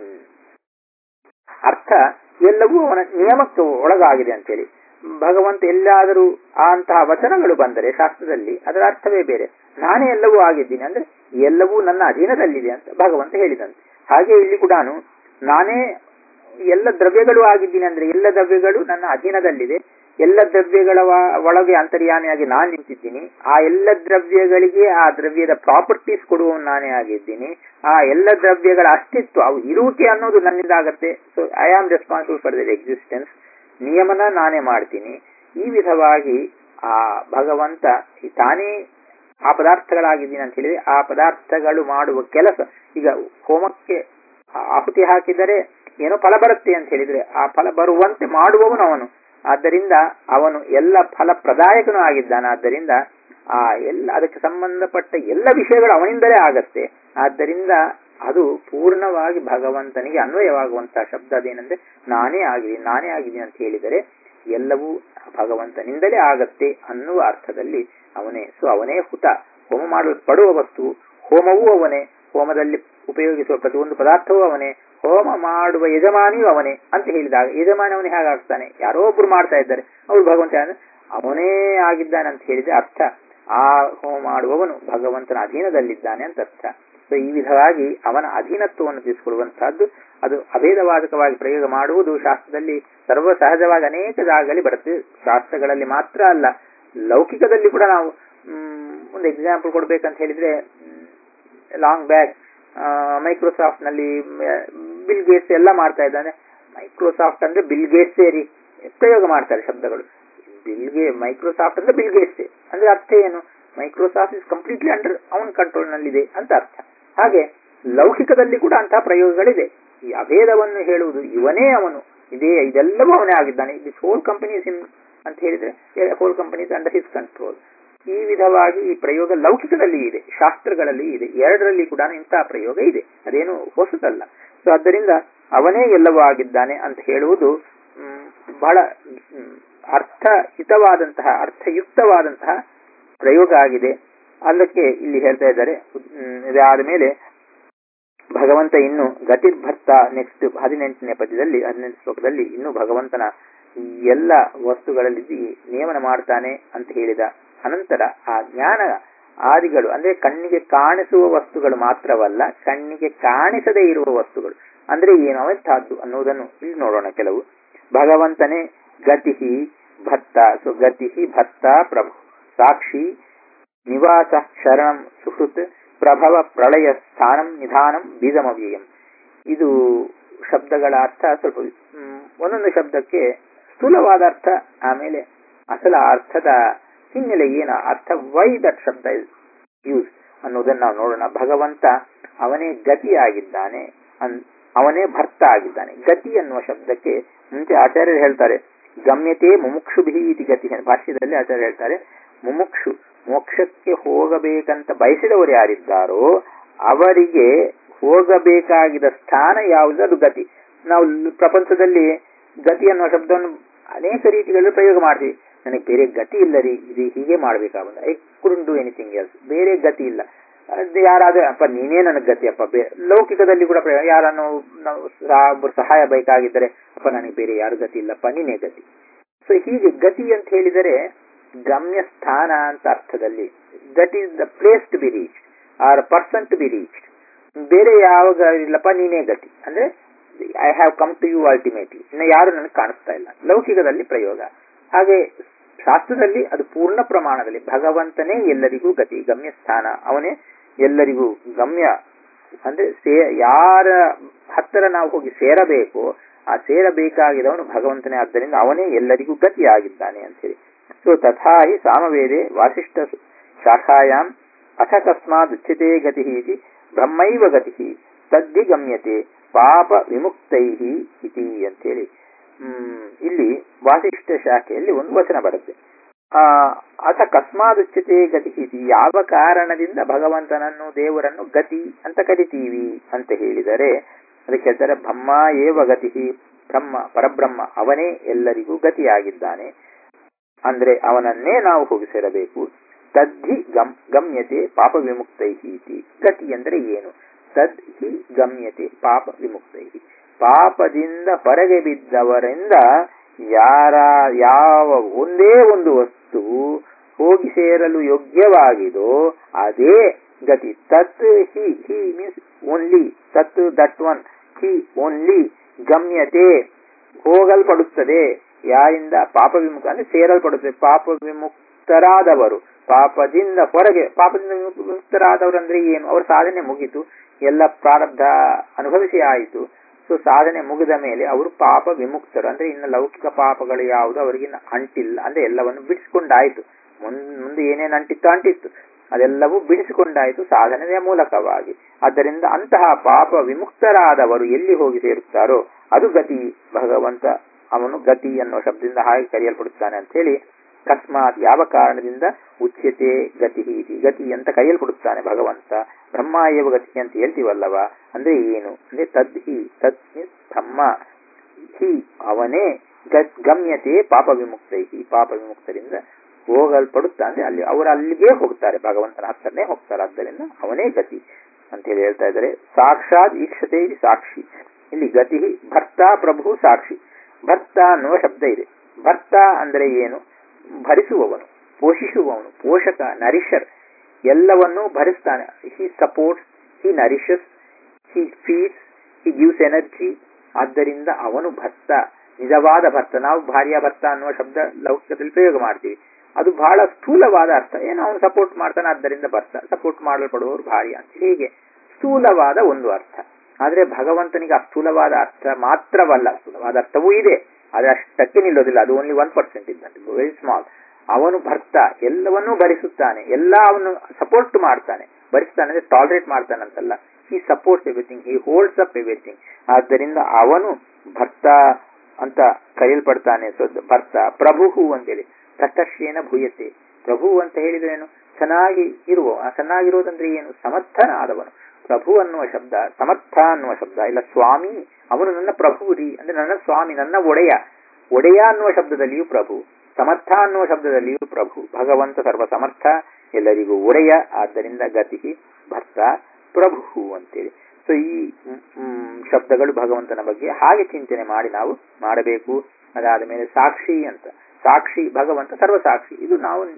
ಅರ್ಥ ಎಲ್ಲವೂ ಅವನ ನಿಯಮಕ್ಕೆ ಒಳಗಾಗಿದೆ ಅಂತೇಳಿ ಭಗವಂತ ಎಲ್ಲಾದರೂ ಆ ಅಂತಹ ವಚನಗಳು ಬಂದರೆ ಶಾಸ್ತ್ರದಲ್ಲಿ ಅದರ ಅರ್ಥವೇ ಬೇರೆ ನಾನೇ ಎಲ್ಲವೂ ಆಗಿದ್ದೀನಿ ಅಂದ್ರೆ ಎಲ್ಲವೂ ನನ್ನ ಅಧೀನದಲ್ಲಿದೆ ಅಂತ ಭಗವಂತ ಹೇಳಿದಂತೆ ಹಾಗೆ ಇಲ್ಲಿ ಕೂಡ ನಾನೇ ಎಲ್ಲ ದ್ರವ್ಯಗಳು ಆಗಿದ್ದೀನಿ ಅಂದ್ರೆ ಎಲ್ಲ ದ್ರವ್ಯಗಳು ನನ್ನ ಅಧೀನದಲ್ಲಿದೆ ಎಲ್ಲ ದ್ರವ್ಯಗಳ ವ- ಒಳಗೆ ಅಂತರ್ಯಾಮಿಯಾಗಿ ನಾನು ನಿಂತಿದ್ದೀನಿ ಆ ಎಲ್ಲ ದ್ರವ್ಯಗಳಿಗೆ ಆ ದ್ರವ್ಯದ ಪ್ರಾಪರ್ಟೀಸ್ ಕೊಡುವವನು ನಾನೇ ಆಗಿದ್ದೀನಿ ಆ ಎಲ್ಲ ದ್ರವ್ಯಗಳ ಅಸ್ತಿತ್ವ ಅವು ಇರುವಿಕೆ ಅನ್ನೋದು ನನ್ನಿಂದ ಆಗತ್ತೆ so I am responsible for their existence ನಿಯಮನ ನಾನೇ ಮಾಡ್ತೀನಿ ಈ ವಿಧವಾಗಿ ಆ ಭಗವಂತ ತಾನೇ ಆ ಪದಾರ್ಥಗಳಾಗಿದ್ದೀನಿ ಅಂತ ಹೇಳಿದ್ರೆ ಆ ಪದಾರ್ಥಗಳು ಮಾಡುವ ಕೆಲಸ ಈಗ ಹೋಮಕ್ಕೆ ಆ- ಆಹುತಿ ಹಾಕಿದರೆ ಏನೋ ಫಲ ಬರುತ್ತೆ ಅಂತ ಹೇಳಿದ್ರೆ ಆ ಫಲ ಬರುವಂತೆ ಮಾಡುವವನು ಅವನು ಆದ್ದರಿಂದ ಅವನು ಎಲ್ಲ ಫಲ ಪ್ರದಾಯಕನೂ ಆಗಿದ್ದಾನೆ ಆದ್ದರಿಂದ ಆ ಎಲ್ಲ ಅದಕ್ಕೆ ಸಂಬಂಧಪಟ್ಟ ಎಲ್ಲ ವಿಷಯಗಳು ಅವನಿಂದಲೇ ಆಗತ್ತೆ ಆದ್ದರಿಂದ ಅದು ಪೂರ್ಣವಾಗಿ ಭಗವಂತನಿಗೆ ಅನ್ವಯವಾಗುವಂತಹ ಶಬ್ದ ಅದೇನೆಂದ್ರೆ ನಾನೇ ಆಗಿದ್ದೀನಿ ನಾನೇ ಆಗಿದ್ದೀನಿ ಅಂತ ಹೇಳಿದರೆ ಎಲ್ಲವೂ ಭಗವಂತನಿಂದಲೇ ಆಗತ್ತೆ ಅನ್ನುವ ಅರ್ಥದಲ್ಲಿ ಅವನೇ ಸೊ ಅವನೇ ಹುತ ಹೋಮ ಮಾಡಲ್ಪಡುವ ವಸ್ತು ಹೋಮವೂ ಅವನೇ ಹೋಮದಲ್ಲಿ ಉಪಯೋಗಿಸುವ ಪ್ರತಿಯೊಂದು ಪದಾರ್ಥವೂ ಅವನೇ ಹೋಮ ಮಾಡುವ ಯಜಮಾನಿಯೂ ಅವನೇ ಅಂತ ಹೇಳಿದಾಗ ಯಜಮಾನಿ ಅವನೇ ಹೇಗಾಗ್ತಾನೆ ಯಾರೋ ಒಬ್ರು ಮಾಡ್ತಾ ಇದ್ದಾರೆ ಅವ್ರು ಭಗವಂತ ಅಂದ್ರೆ ಅವನೇ ಆಗಿದ್ದಾನೆ ಅಂತ ಹೇಳಿದ್ರೆ ಅರ್ಥ ಆ ಹೋಮ ಮಾಡುವವನು ಭಗವಂತನ ಅಧೀನದಲ್ಲಿದ್ದಾನೆ ಅಂತ ಅರ್ಥ ಸೊ ಈ ವಿಧವಾಗಿ ಅವನ ಅಧೀನತ್ವವನ್ನು ತಿಳಿಸಿಕೊಡುವಂತಹದ್ದು ಅದು ಅಭೇದವಾದಕವಾಗಿ ಪ್ರಯೋಗ ಮಾಡುವುದು ಶಾಸ್ತ್ರದಲ್ಲಿ ಸರ್ವ ಸಹಜವಾಗಿ ಅನೇಕ ಜಾಗಗಳಲ್ಲಿ ಬರುತ್ತೆ ಶಾಸ್ತ್ರಗಳಲ್ಲಿ ಮಾತ್ರ ಅಲ್ಲ ಲೌಕಿಕದಲ್ಲಿ ಕೂಡ ನಾವು ಮ್, ಒಂದು ಎಕ್ಸಾಂಪಲ್ ಕೊಡ್ಬೇಕಂತ ಹೇಳಿದ್ರೆ ಲಾಂಗ್ ಬ್ಯಾಕ್ ಮೈಕ್ರೋಸಾಫ್ಟ್ ನಲ್ಲಿ ಬಿಲ್ ಗೇಟ್ಸ್ ಎಲ್ಲ ಮಾಡ್ತಾ ಇದ್ದಾನೆ ಮೈಕ್ರೋಸಾಫ್ಟ್ ಅಂದ್ರೆ ಬಿಲ್ ಗೇಟ್ಸ್ ಸೇರಿ ಪ್ರಯೋಗ ಮಾಡ್ತಾರೆ ಶಬ್ದಗಳು ಬಿಲ್ಗೆ ಮೈಕ್ರೋಸಾಫ್ಟ್ ಅಂದ್ರೆ ಬಿಲ್ ಗೇಟ್ಸ್ ಅಂದ್ರೆ ಅರ್ಥ ಏನು ಮೈಕ್ರೋಸಾಫ್ಟ್ ಇಸ್ ಕಂಪ್ಲೀಟ್ಲಿ ಅಂಡರ್ ಅವನ್ ಕಂಟ್ರೋಲ್ ನಲ್ಲಿದೆ ಅಂತ ಅರ್ಥ ಹಾಗೆ ಲೌಕಿಕದಲ್ಲಿ ಕೂಡ ಅಂತಹ ಪ್ರಯೋಗಗಳಿದೆ ಈ ಅಭೇದವನ್ನು ಹೇಳುವುದು ಇವನೇ ಅವನು ಇದೇ ಇದೆಲ್ಲವೂ ಅವನೇ ಆಗಿದ್ದಾನೆ ದಿಸ್ ಹೋಲ್ ಕಂಪನೀಸ್ ಇನ್ ಅಂತ ಹೇಳಿದ್ರೆ whole companies under his control ಈ ವಿಧವಾಗಿ ಈ ಪ್ರಯೋಗ ಲೌಕಿಕದಲ್ಲಿ ಇದೆ ಶಾಸ್ತ್ರಗಳಲ್ಲಿ ಇದೆ ಎರಡರಲ್ಲಿ ಕೂಡ ಇಂತಹ ಪ್ರಯೋಗ ಇದೆ ಅದೇನು ಹೊಸತಲ್ಲ ಸೊ ಆದ್ದರಿಂದ ಅವನೇ ಎಲ್ಲವೂ ಆಗಿದ್ದಾನೆ ಅಂತ ಹೇಳುವುದು ಮ್, ಬಹಳ ಮ್, ಅರ್ಥಹಿತವಾದಂತಹ ಅರ್ಥಯುಕ್ತವಾದಂತಹ ಪ್ರಯೋಗ ಆಗಿದೆ ಅದಕ್ಕೆ ಇಲ್ಲಿ ಹೇಳ್ತಾ ಇದ್ದಾರೆ ಮ್, ಇದಾದ ಮೇಲೆ ಭಗವಂತ ಇನ್ನು ಗತಿರ್ಭರ್ತ ನೆಕ್ಸ್ಟ್ ಹದಿನೆಂಟನೇ ಪದ್ಯದಲ್ಲಿ ಹದಿನೆಂಟು ಶ್ಲೋಕದಲ್ಲಿ ಇನ್ನು ಭಗವಂತನ ಈ ಎಲ್ಲ ವಸ್ತುಗಳಲ್ಲಿ ನಿಯಮನ ಮಾಡ್ತಾನೆ ಅಂತ ಹೇಳಿದ ಅನಂತರ ಆ ಜ್ಞಾನ ಆದಿಗಳು ಅಂದ್ರೆ ಕಣ್ಣಿಗೆ ಕಾಣಿಸುವ ವಸ್ತುಗಳು ಮಾತ್ರವಲ್ಲ ಕಣ್ಣಿಗೆ ಕಾಣಿಸದೇ ಇರುವ ವಸ್ತುಗಳು ಅಂದ್ರೆ ಏನು ಅವೆಂತಹದ್ದು ಅನ್ನುವುದನ್ನು ಇಲ್ಲಿ ನೋಡೋಣ ಕೆಲವು ಭಗವಂತನೇ ಗತಿ ಭತ್ತ ಸೊ ಗತಿ ಭತ್ತ ಪ್ರಭು ಸಾಕ್ಷಿ ನಿವಾಸ ಶರಣಂ ಸುಹೃತ್ ಪ್ರಭವ ಪ್ರಳಯ ಸ್ಥಾನಂ ನಿಧಾನಂ ಬೀಜಮವ್ಯಯಂ ಇದು ಶಬ್ದಗಳ ಅರ್ಥ ಸ್ವಲ್ಪ ಮ್, ಒಂದೊಂದು ಶಬ್ದಕ್ಕೆ ಸ್ಥೂಲವಾದ ಅರ್ಥ ಆಮೇಲೆ ಅಸಲ ಅರ್ಥದ ಹಿನ್ನೆಲೆ ಏನು ಅರ್ಥ ವೈ ದಟ್ ಶಬ್ದ ಇಸ್ ಯೂಸ್ ಅನ್ನೋದನ್ನ ನಾವು ನೋಡೋಣ ಭಗವಂತ ಅವನೇ ಗತಿಯಾಗಿದ್ದಾನೆ ಅನ್ ಅವನೇ ಭರ್ತ ಆಗಿದ್ದಾನೆ ಗತಿ ಅನ್ನುವ ಶಬ್ದಕ್ಕೆ ಮುಂಚೆ ಆಚಾರ್ಯರು ಹೇಳ್ತಾರೆ ಗಮ್ಯತೆ ಮುಮುಕ್ಷುಭಿ ಇತಿ ಗತಿ ಭಾಷ್ಯದಲ್ಲಿ ಆಚಾರ್ಯ ಹೇಳ್ತಾರೆ ಮುಮುಕ್ಷು ಮೋಕ್ಷಕ್ಕೆ ಹೋಗಬೇಕಂತ ಬಯಸಿದವರು ಯಾರಿದ್ದಾರೋ ಅವರಿಗೆ ಹೋಗಬೇಕಾಗಿದ್ದ ಸ್ಥಾನ ಯಾವುದು ಅದು ಗತಿ ನಾವು ಪ್ರಪಂಚದಲ್ಲಿ ಗತಿ ಅನ್ನುವ ಶಬ್ದವನ್ನು ಅನೇಕ ರೀತಿಗಳಲ್ಲಿ ಪ್ರಯೋಗ ಮಾಡ್ತೀವಿ ನನಗೆ ಬೇರೆ ಗತಿ ಇಲ್ಲ ರೀ ಇದು ಹೀಗೆ ಮಾಡ್ಬೇಕಾಗ I couldn't do anything else ಬೇರೆ ಗತಿ ಇಲ್ಲ ಅದು ಯಾರಾದ್ರೂ ಅಪ್ಪ ನೀನೇ ನನಗೆ ಗತಿ ಅಪ್ಪ ಬೇ ಲೌಕಿಕದಲ್ಲಿ ಕೂಡ ಪ್ರಯೋಗ ಯಾರನ್ನು ನಾವು ಸಹ- ಒಬ್ಬರು ಸಹಾಯ ಬೇಕಾಗಿದ್ದರೆ ಅಪ್ಪ ನನಗೆ ಬೇರೆ ಯಾರು ಗತಿ ಇಲ್ಲಪ್ಪ ನೀನೇ ಗತಿ ಸೊ ಹೀಗೆ ಗತಿ ಅಂತ ಹೇಳಿದರೆ ಗಮ್ಯ ಸ್ಥಾನ ಅಂತ ಅರ್ಥದಲ್ಲಿ that is the place to be reach or person to be reach ಬೇರೆ ಯಾವಾಗ ಇಲ್ಲಪ್ಪ ನೀನೇ ಗತಿ ಅಂದ್ರೆ I have come to you ultimately ಇನ್ನು ಯಾರು ನನಗೆ ಕಾಣಿಸ್ತಾ ಇಲ್ಲ ಲೌಕಿಕದಲ್ಲಿ ಪ್ರಯೋಗ ಹಾಗೆ ಶಾಸ್ತ್ರದಲ್ಲಿ ಅದು ಪೂರ್ಣ ಪ್ರಮಾಣದಲ್ಲಿ ಭಗವಂತನೇ ಎಲ್ಲರಿಗೂ ಗತಿ ಗಮ್ಯ ಸ್ಥಾನ ಅವನೇ ಎಲ್ಲರಿಗೂ ಗಮ್ಯ ಅಂದ್ರೆ ಸೇ ಯಾರ ಹತ್ತಿರ ನಾವು ಹೋಗಿ ಸೇರಬೇಕು ಆ ಸೇರಬೇಕಾಗಿದವನು ಭಗವಂತನೇ ಆದ್ದರಿಂದ ಅವನೇ ಎಲ್ಲರಿಗೂ ಗತಿಯಾಗಿದ್ದಾನೆ ಅಂತೇಳಿ ಸೊ ತಥಾ ಹಿ ಸಾಮವೇದೆ ವಾಸಿಷ್ಠ ಶಾಖಾಯಾಂ ಅಥ ಕಸ್ಮಾತ್ ಉಚ್ಯತೆ ಗತಿ ಇತಿ ಬ್ರಹ್ಮೈವ ಗತಿ ತದ್ದಿ ಗಮ್ಯತೆ ಪಾಪ ವಿಮುಕ್ತೈ ಇತಿ ಅಂತೇಳಿ ಹ್ಮ್, ಇಲ್ಲಿ ವಾಸಿಷ್ಠ ಶಾಖೆಯಲ್ಲಿ ಒಂದು ವಚನ ಬರುತ್ತೆ ಆ ಅಥ ಕಸ್ಮಾದುಚ್ಯತೆ ಗತಿ ಇತಿ ಯಾವ ಕಾರಣದಿಂದ ಭಗವಂತನನ್ನು ದೇವರನ್ನು ಗತಿ ಅಂತ ಕರಿತೀವಿ ಅಂತ ಹೇಳಿದರೆ ಅದಕ್ಕೆ ಹೇಳ್ತಾರೆ ಬ್ರಹ್ಮ ಏವ ಗತಿ ಬ್ರಹ್ಮ ಪರಬ್ರಹ್ಮ ಅವನೇ ಎಲ್ಲರಿಗೂ ಗತಿಯಾಗಿದ್ದಾನೆ ಅಂದ್ರೆ ಅವನನ್ನೇ ನಾವು ಹೋಗಿ ಸೇರಬೇಕು ತದ್ಧಿ ಗಮ್ ಗಮ್ಯತೆ ಪಾಪ ವಿಮುಕ್ತೈ ಇತಿ ಗತಿ ಅಂದ್ರೆ ಏನು ತದ್ ಹಿ ಗಮ್ಯತೆ ಪಾಪ ವಿಮುಕ್ತೈ ಪಾಪದಿಂದ ಹೊರಗೆ ಬಿದ್ದವರಿಂದ ಯಾರ ಯಾವ ಒಂದೇ ಒಂದು ವಸ್ತು ಹೋಗಿ ಸೇರಲು ಯೋಗ್ಯವಾಗಿದೋ ಅದೇ ಗತಿ ತತ್ ಹಿ ಹಿ ಮೀನ್ಸ್ ಓನ್ಲಿ ತತ್ ದಟ್ ಒನ್ ಹಿ ಓನ್ಲಿ ಗಮ್ಯತೆ ಹೋಗಲ್ಪಡುತ್ತದೆ ಯಾರಿಂದ ಪಾಪ ವಿಮುಖ ಅಂದ್ರೆ ಸೇರಲ್ಪಡುತ್ತದೆ ಪಾಪ ವಿಮುಕ್ತರಾದವರು ಪಾಪದಿಂದ ಹೊರಗೆ ಪಾಪದಿಂದ ವಿಮುಕ್- ವಿಮುಕ್ತರಾದವರು ಅಂದ್ರೆ ಏನು ಅವ್ರ ಸಾಧನೆ ಮುಗಿತು ಎಲ್ಲ ಪ್ರಾರಬ್ಧ ಅನುಭವಿಸಿ ಆಯಿತು ಸೊ ಸಾಧನೆ ಮುಗಿದ ಮೇಲೆ ಅವರು ಪಾಪ ವಿಮುಕ್ತರು ಅಂದ್ರೆ ಇನ್ನು ಲೌಕಿಕ ಪಾಪಗಳು ಯಾವುದು ಅವರಿಗೆ ಇನ್ನು ಅಂಟಿಲ್ಲ ಅಂದ್ರೆ ಎಲ್ಲವನ್ನು ಬಿಡಿಸಿಕೊಂಡಾಯ್ತು ಮುಂದ್ ಮುಂದೆ ಏನೇನು ಅಂಟಿತ್ತು ಅಂಟಿತ್ತು ಅದೆಲ್ಲವೂ ಬಿಡಿಸಿಕೊಂಡಾಯಿತು ಸಾಧನೆಯ ಮೂಲಕವಾಗಿ ಆದ್ದರಿಂದ ಅಂತಹ ಪಾಪ ವಿಮುಕ್ತರಾದವರು ಎಲ್ಲಿ ಹೋಗಿ ಸೇರುತ್ತಾರೋ ಅದು ಗತಿ ಭಗವಂತ ಅವನು ಗತಿ ಅನ್ನೋ ಶಬ್ದದಿಂದ ಹಾಗೆ ಕರೆಯಲ್ಪಡುತ್ತಾನೆ ಅಂತ ಹೇಳಿ ಅಕಸ್ಮಾತ್ ಯಾವ ಕಾರಣದಿಂದ ಉಚ್ಯತೆ ಗತಿ ಇತಿ ಗತಿ ಅಂತ ಕರೆಯಲ್ಪಡುತ್ತಾನೆ ಭಗವಂತ ಬ್ರಹ್ಮ ಏವ ಗತಿ ಅಂತ ಹೇಳ್ತೀವಲ್ಲವ ಅಂದ್ರೆ ಏನು ಅಂದ್ರೆ ತದ್ ಹಿ ತದ್ means ಬ್ರಹ್ಮ ಹಿ ಅವನೇ ಗ- ಗಮ್ಯತೆ ಪಾಪ ವಿಮುಕ್ತೈ ಪಾಪ ವಿಮುಕ್ತರಿಂದ ಹೋಗಲ್ಪಡುತ್ತಾ ಅಂದ್ರೆ ಅಲ್ಲಿ ಅವರು ಅಲ್ಲಿಗೆ ಹೋಗ್ತಾರೆ ಭಗವಂತನ ಹತ್ರನೇ ಹೋಗ್ತಾರೆ ಆದ್ದರಿಂದ ಅವನೇ ಗತಿ ಅಂತ ಹೇಳಿ ಹೇಳ್ತಾ ಇದ್ದಾರೆ ಸಾಕ್ಷಾತ್ ಈಕ್ಷತೆ ಇದು ಸಾಕ್ಷಿ ಇಲ್ಲಿ ಗತಿ ಭರ್ತ ಪ್ರಭು ಸಾಕ್ಷಿ ಭರ್ತ ಅನ್ನುವ ಶಬ್ದ ಇದೆ ಭರ್ತ ಅಂದ್ರೆ ಏನು ಭರಿಸುವವನು ಪೋಷಿಸುವವನು ಪೋಷಕ ನರಿಷರ್ ಎಲ್ಲವನ್ನೂ ಭರಿಸ್ತಾನೆ he supports he nourishes he feeds he gives energy ಆದ್ದರಿಂದ ಅವನು ಭರ್ತ ನಿಜವಾದ ಭರ್ತ ನಾವು ಭಾರ್ಯ ಭರ್ತ ಅನ್ನುವ ಶಬ್ದ ಲೌಕಿಕದಲ್ಲಿ ಪ್ರಯೋಗ ಮಾಡ್ತೀವಿ ಅದು ಬಹಳ ಸ್ಥೂಲವಾದ ಅರ್ಥ ಏನು ಅವನು ಸಪೋರ್ಟ್ ಮಾಡ್ತಾನೆ ಆದ್ದರಿಂದ ಭರ್ತ ಸಪೋರ್ಟ್ ಮಾಡಲ್ಪಡುವವರು ಭಾರ್ಯ ಅಂತ ಹೀಗೆ ಸ್ಥೂಲವಾದ ಒಂದು ಅರ್ಥ ಆದ್ರೆ ಭಗವಂತನಿಗೆ ಆ ಸ್ಥೂಲವಾದ ಅರ್ಥ ಮಾತ್ರವಲ್ಲ ಸ್ಥೂಲವಾದ ಅರ್ಥವೂ ಇದೆ ಆದ್ರೆ ಅಷ್ಟಕ್ಕೆ ನಿಲ್ಲೋದಿಲ್ಲ ಅದು ಓನ್ಲಿ ಒನ್ ಪರ್ಸೆಂಟ್ ಇದ್ದಂತೆ ವೆರಿ ಸ್ಮಾಲ್ ಅವನು ಭರ್ತ ಎಲ್ಲವನ್ನೂ ಭರಿಸುತ್ತಾನೆ ಎಲ್ಲ ಅವನು ಸಪೋರ್ಟ್ ಮಾಡ್ತಾನೆ ಭರಿಸ್ತಾನೆ ಅಂದ್ರೆ ಟಾಲರೇಟ್ ಮಾಡ್ತಾನಂತಲ್ಲ he supports everything he holds up everything ಆದ್ದರಿಂದ ಅವನು ಭರ್ತ ಅಂತ ಕರೆಯಲ್ಪಡ್ತಾನೆ ಸೊ ಭರ್ತ ಪ್ರಭು ಅಂತೇಳಿ ತಟಶ್ಯೇನ ಭೂಯತೆ ಪ್ರಭು ಅಂತ ಹೇಳಿದ್ರೇನು ಚೆನ್ನಾಗಿ ಇರುವ ಆ ಚೆನ್ನಾಗಿರುವುದಂದ್ರೆ ಏನು ಸಮರ್ಥನಾದವನು ಪ್ರಭು ಅನ್ನುವ ಶಬ್ದ ಸಮರ್ಥ ಅನ್ನುವ ಶಬ್ದ ಇಲ್ಲ ಸ್ವಾಮಿ ಅವನು ನನ್ನ ಪ್ರಭು ರೀ ಅಂದ್ರೆ ನನ್ನ ಸ್ವಾಮಿ ನನ್ನ ಒಡೆಯ ಒಡೆಯ ಅನ್ನುವ ಶಬ್ದದಲ್ಲಿಯೂ ಪ್ರಭು ಸಮರ್ಥ ಅನ್ನುವ ಶಬ್ದದಲ್ಲಿಯೂ ಪ್ರಭು ಭಗವಂತ ಸರ್ವ ಸಮರ್ಥ ಎಲ್ಲರಿಗೂ ಒಡೆಯ ಆದ್ದರಿಂದ ಗತಿ ಭರ್ತ ಪ್ರಭು ಅಂತೇಳಿ ಸೊ ಈ ಮ್, ಮ್, ಶಬ್ದಗಳು ಭಗವಂತನ ಬಗ್ಗೆ ಹಾಗೆ ಚಿಂತನೆ ಮಾಡಿ ನಾವು ಮಾಡಬೇಕು ಅದಾದ ಮೇಲೆ ಸಾಕ್ಷಿ ಅಂತ ಸಾಕ್ಷಿ ಭಗವಂತ ಸರ್ವ ಸಾಕ್ಷಿ ಇದು ನಾವು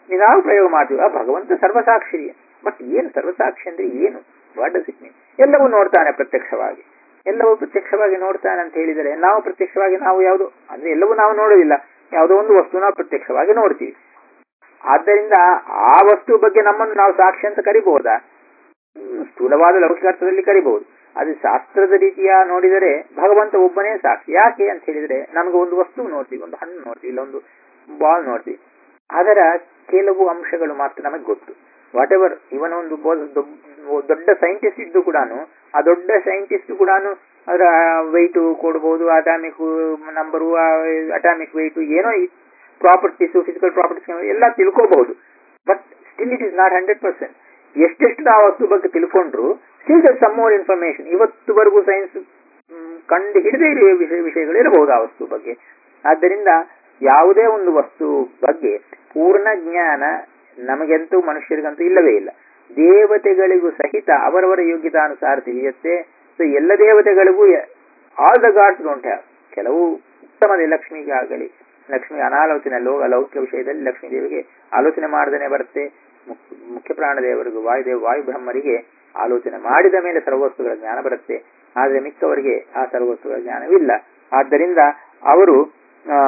ನಾವು ಪ್ರಯೋಗ ಮಾಡ್ತೀವಿ ಆ ಭಗವಂತ ಸರ್ವಸಾಕ್ಷಿ ಬಟ್ ಏನು ಸರ್ವಸಾಕ್ಷಿ ಅಂದ್ರೆ ಏನು ವಾಟ್ ಡಸ್ ಇಟ್ ಮೀನ್ ಎಲ್ಲವೂ ನೋಡ್ತಾನೆ ಪ್ರತ್ಯಕ್ಷವಾಗಿ ಎಲ್ಲವೂ ಪ್ರತ್ಯಕ್ಷವಾಗಿ ನೋಡ್ತಾನೆ ಅಂತ ಹೇಳಿದರೆ ನಾವು ಪ್ರತ್ಯಕ್ಷವಾಗಿ ನಾವು ಯಾವುದು ಅಂದ್ರೆ ಎಲ್ಲವೂ ನಾವು ನೋಡೋದಿಲ್ಲ ಯಾವುದೋ ಒಂದು ವಸ್ತು ನಾವು ಪ್ರತ್ಯಕ್ಷವಾಗಿ ನೋಡ್ತೀವಿ ಆದ್ದರಿಂದ ಆ ವಸ್ತು ಬಗ್ಗೆ ನಮ್ಮನ್ನು ನಾವು ಸಾಕ್ಷಿ ಅಂತ ಕರಿಬಹುದಾ ಹ್ಮ್, ಸ್ಥೂಲವಾದ ಲೌಕಿಕ ಅರ್ಥದಲ್ಲಿ ಕರಿಬಹುದು ಅದು ಶಾಸ್ತ್ರದ ರೀತಿಯ ನೋಡಿದರೆ ಭಗವಂತ ಒಬ್ಬನೇ ಸಾಕ್ಷಿ ಯಾಕೆ ಅಂತ ಹೇಳಿದ್ರೆ ನಮ್ಗೆ ಒಂದು ವಸ್ತು ನೋಡ್ತೀವಿ ಒಂದು ಹಣ್ಣು ನೋಡ್ತೀವಿ ಇಲ್ಲ ಒಂದು ಬಾಲ್ ನೋಡ್ತೀವಿ ಅದರ ಕೆಲವು ಅಂಶಗಳು ಮಾತ್ರ ನಮಗೆ ಗೊತ್ತು ವಾಟ್ ಎವರ್ ಇವನ ಒಂದು ಬೋ- ದೊಡ್ಡ- ದೊಡ್ಡ ಸೈಂಟಿಸ್ಟ್ ಇದ್ದು ಕೂಡ ಆ ದೊಡ್ಡ ಸೈಂಟಿಸ್ಟ್ ಕೂಡ ಅದರ ವೆಯ್ಟ್ ಕೊಡ್ಬೋದು ಅಟಾಮಿಕ್ ನಂಬರು ಅಟಾಮಿಕ್ ವೆಯ್ಟ್ ಏನೋ ಪ್ರಾಪರ್ಟೀಸ್ ಫಿಸಿಕಲ್ ಪ್ರಾಪರ್ಟೀಸ್ ಎಲ್ಲ ತಿಳ್ಕೋಬಹುದು but still it is not hundred percent ಎಷ್ಟೆಷ್ಟು ನಾವು ವಸ್ತು ಬಗ್ಗೆ ತಿಳ್ಕೊಂಡ್ರು still there some more information ಇವತ್ತುವರೆಗೂ ಸೈನ್ಸ್ ಕಂಡು ಹಿಡಿದೇ ಇರುವ ವಿಷಯ ವಿಷಯಗಳು ಇರಬಹುದು ಆ ವಸ್ತು ಬಗ್ಗೆ ಆದ್ದರಿಂದ ಯಾವುದೇ ಒಂದು ವಸ್ತು ಬಗ್ಗೆ ಪೂರ್ಣ ಜ್ಞಾನ ನಮಗಂತೂ ಮನುಷ್ಯರಿಗಂತೂ ಇಲ್ಲವೇ ಇಲ್ಲ ದೇವತೆಗಳಿಗೂ ಸಹಿತ ಅವರವರ ಯೋಗ್ಯತಾನುಸಾರ ತಿಳಿಯುತ್ತೆ ಸೊ ಎಲ್ಲ ದೇವತೆಗಳಿಗೂ all the gods don't have ಕೆಲವು ಉತ್ತಮದ ಲಕ್ಷ್ಮಿಗಾಗಲಿ ಲಕ್ಷ್ಮಿ ಅನಾಲೋಚನೆ ಲೋ ಲೌಕಿಕ ವಿಷಯದಲ್ಲಿ ಲಕ್ಷ್ಮೀ ದೇವಿಗೆ ಆಲೋಚನೆ ಮಾಡದೇನೆ ಬರುತ್ತೆ ಮುಖ್ಯ ಮುಖ್ಯ ಪ್ರಾಣದೇವರಿಗೂ ವಾಯುದೇವ ವಾಯು ಬ್ರಹ್ಮರಿಗೆ ಆಲೋಚನೆ ಮಾಡಿದ ಮೇಲೆ ಸರ್ವವಸ್ತುಗಳ ಜ್ಞಾನ ಬರುತ್ತೆ ಆದರೆ ಮಿಕ್ಕವರಿಗೆ ಆ ಸರ್ವವಸ್ತುಗಳ ಜ್ಞಾನವಿಲ್ಲ ಆದ್ದರಿಂದ ಅವರು ಆ,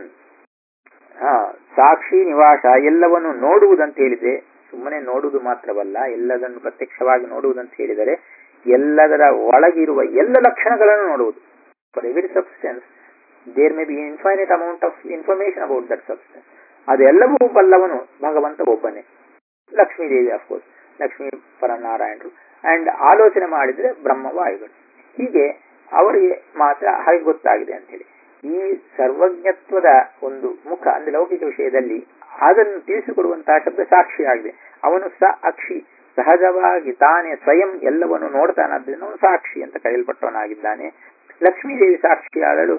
ಆ, ಸಾಕ್ಷಿ ನಿವಾಸ ಎಲ್ಲವನ್ನು ನೋಡುವುದಂತ ಹೇಳಿದೆ ಸುಮ್ಮನೆ ನೋಡುವುದು ಮಾತ್ರವಲ್ಲ ಎಲ್ಲದನ್ನು ಪ್ರತ್ಯಕ್ಷವಾಗಿ ನೋಡುವುದಂತ ಹೇಳಿದರೆ ಎಲ್ಲದರ ಒಳಗಿರುವ ಎಲ್ಲ ಲಕ್ಷಣಗಳನ್ನು ನೋಡುವುದು for every substance there may be infinite amount of information about that substance ಅದೆಲ್ಲವೂ ಬಲ್ಲವನು ಭಗವಂತ ಒಬ್ಬನೇ ಲಕ್ಷ್ಮೀ ದೇವಿ ಅಫ್ಕೋರ್ಸ್ ಲಕ್ಷ್ಮೀ ಪರನಾರಾಯಣರು ಅಂಡ್ ಆಲೋಚನೆ ಮಾಡಿದ್ರೆ ಬ್ರಹ್ಮವಾಯುಗಳು ಹೀಗೆ ಅವರಿಗೆ ಮಾತ್ರ ಹಾಗೆ ಗೊತ್ತಾಗಿದೆ ಅಂತ ಹೇಳಿ ಈ ಸರ್ವಜ್ಞತ್ವದ ಒಂದು ಮುಖ ಅಂದ್ರೆ ಲೌಕಿಕ ವಿಷಯದಲ್ಲಿ ಅದನ್ನು ತಿಳಿಸಿಕೊಡುವಂತಹ ಶಬ್ದ ಸಾಕ್ಷಿಯಾಗಿದೆ ಅವನು ಸ ಅಕ್ಷಿ ಸಹಜವಾಗಿ ತಾನೇ ಸ್ವಯಂ ಎಲ್ಲವನ್ನು ನೋಡ್ತಾನಾದ್ರಿಂದ ಅವನು ಸಾಕ್ಷಿ ಅಂತ ಕರೆಯಲ್ಪಟ್ಟವನಾಗಿದ್ದಾನೆ ಲಕ್ಷ್ಮೀದೇವಿ ಸಾಕ್ಷಿಯಾದಳು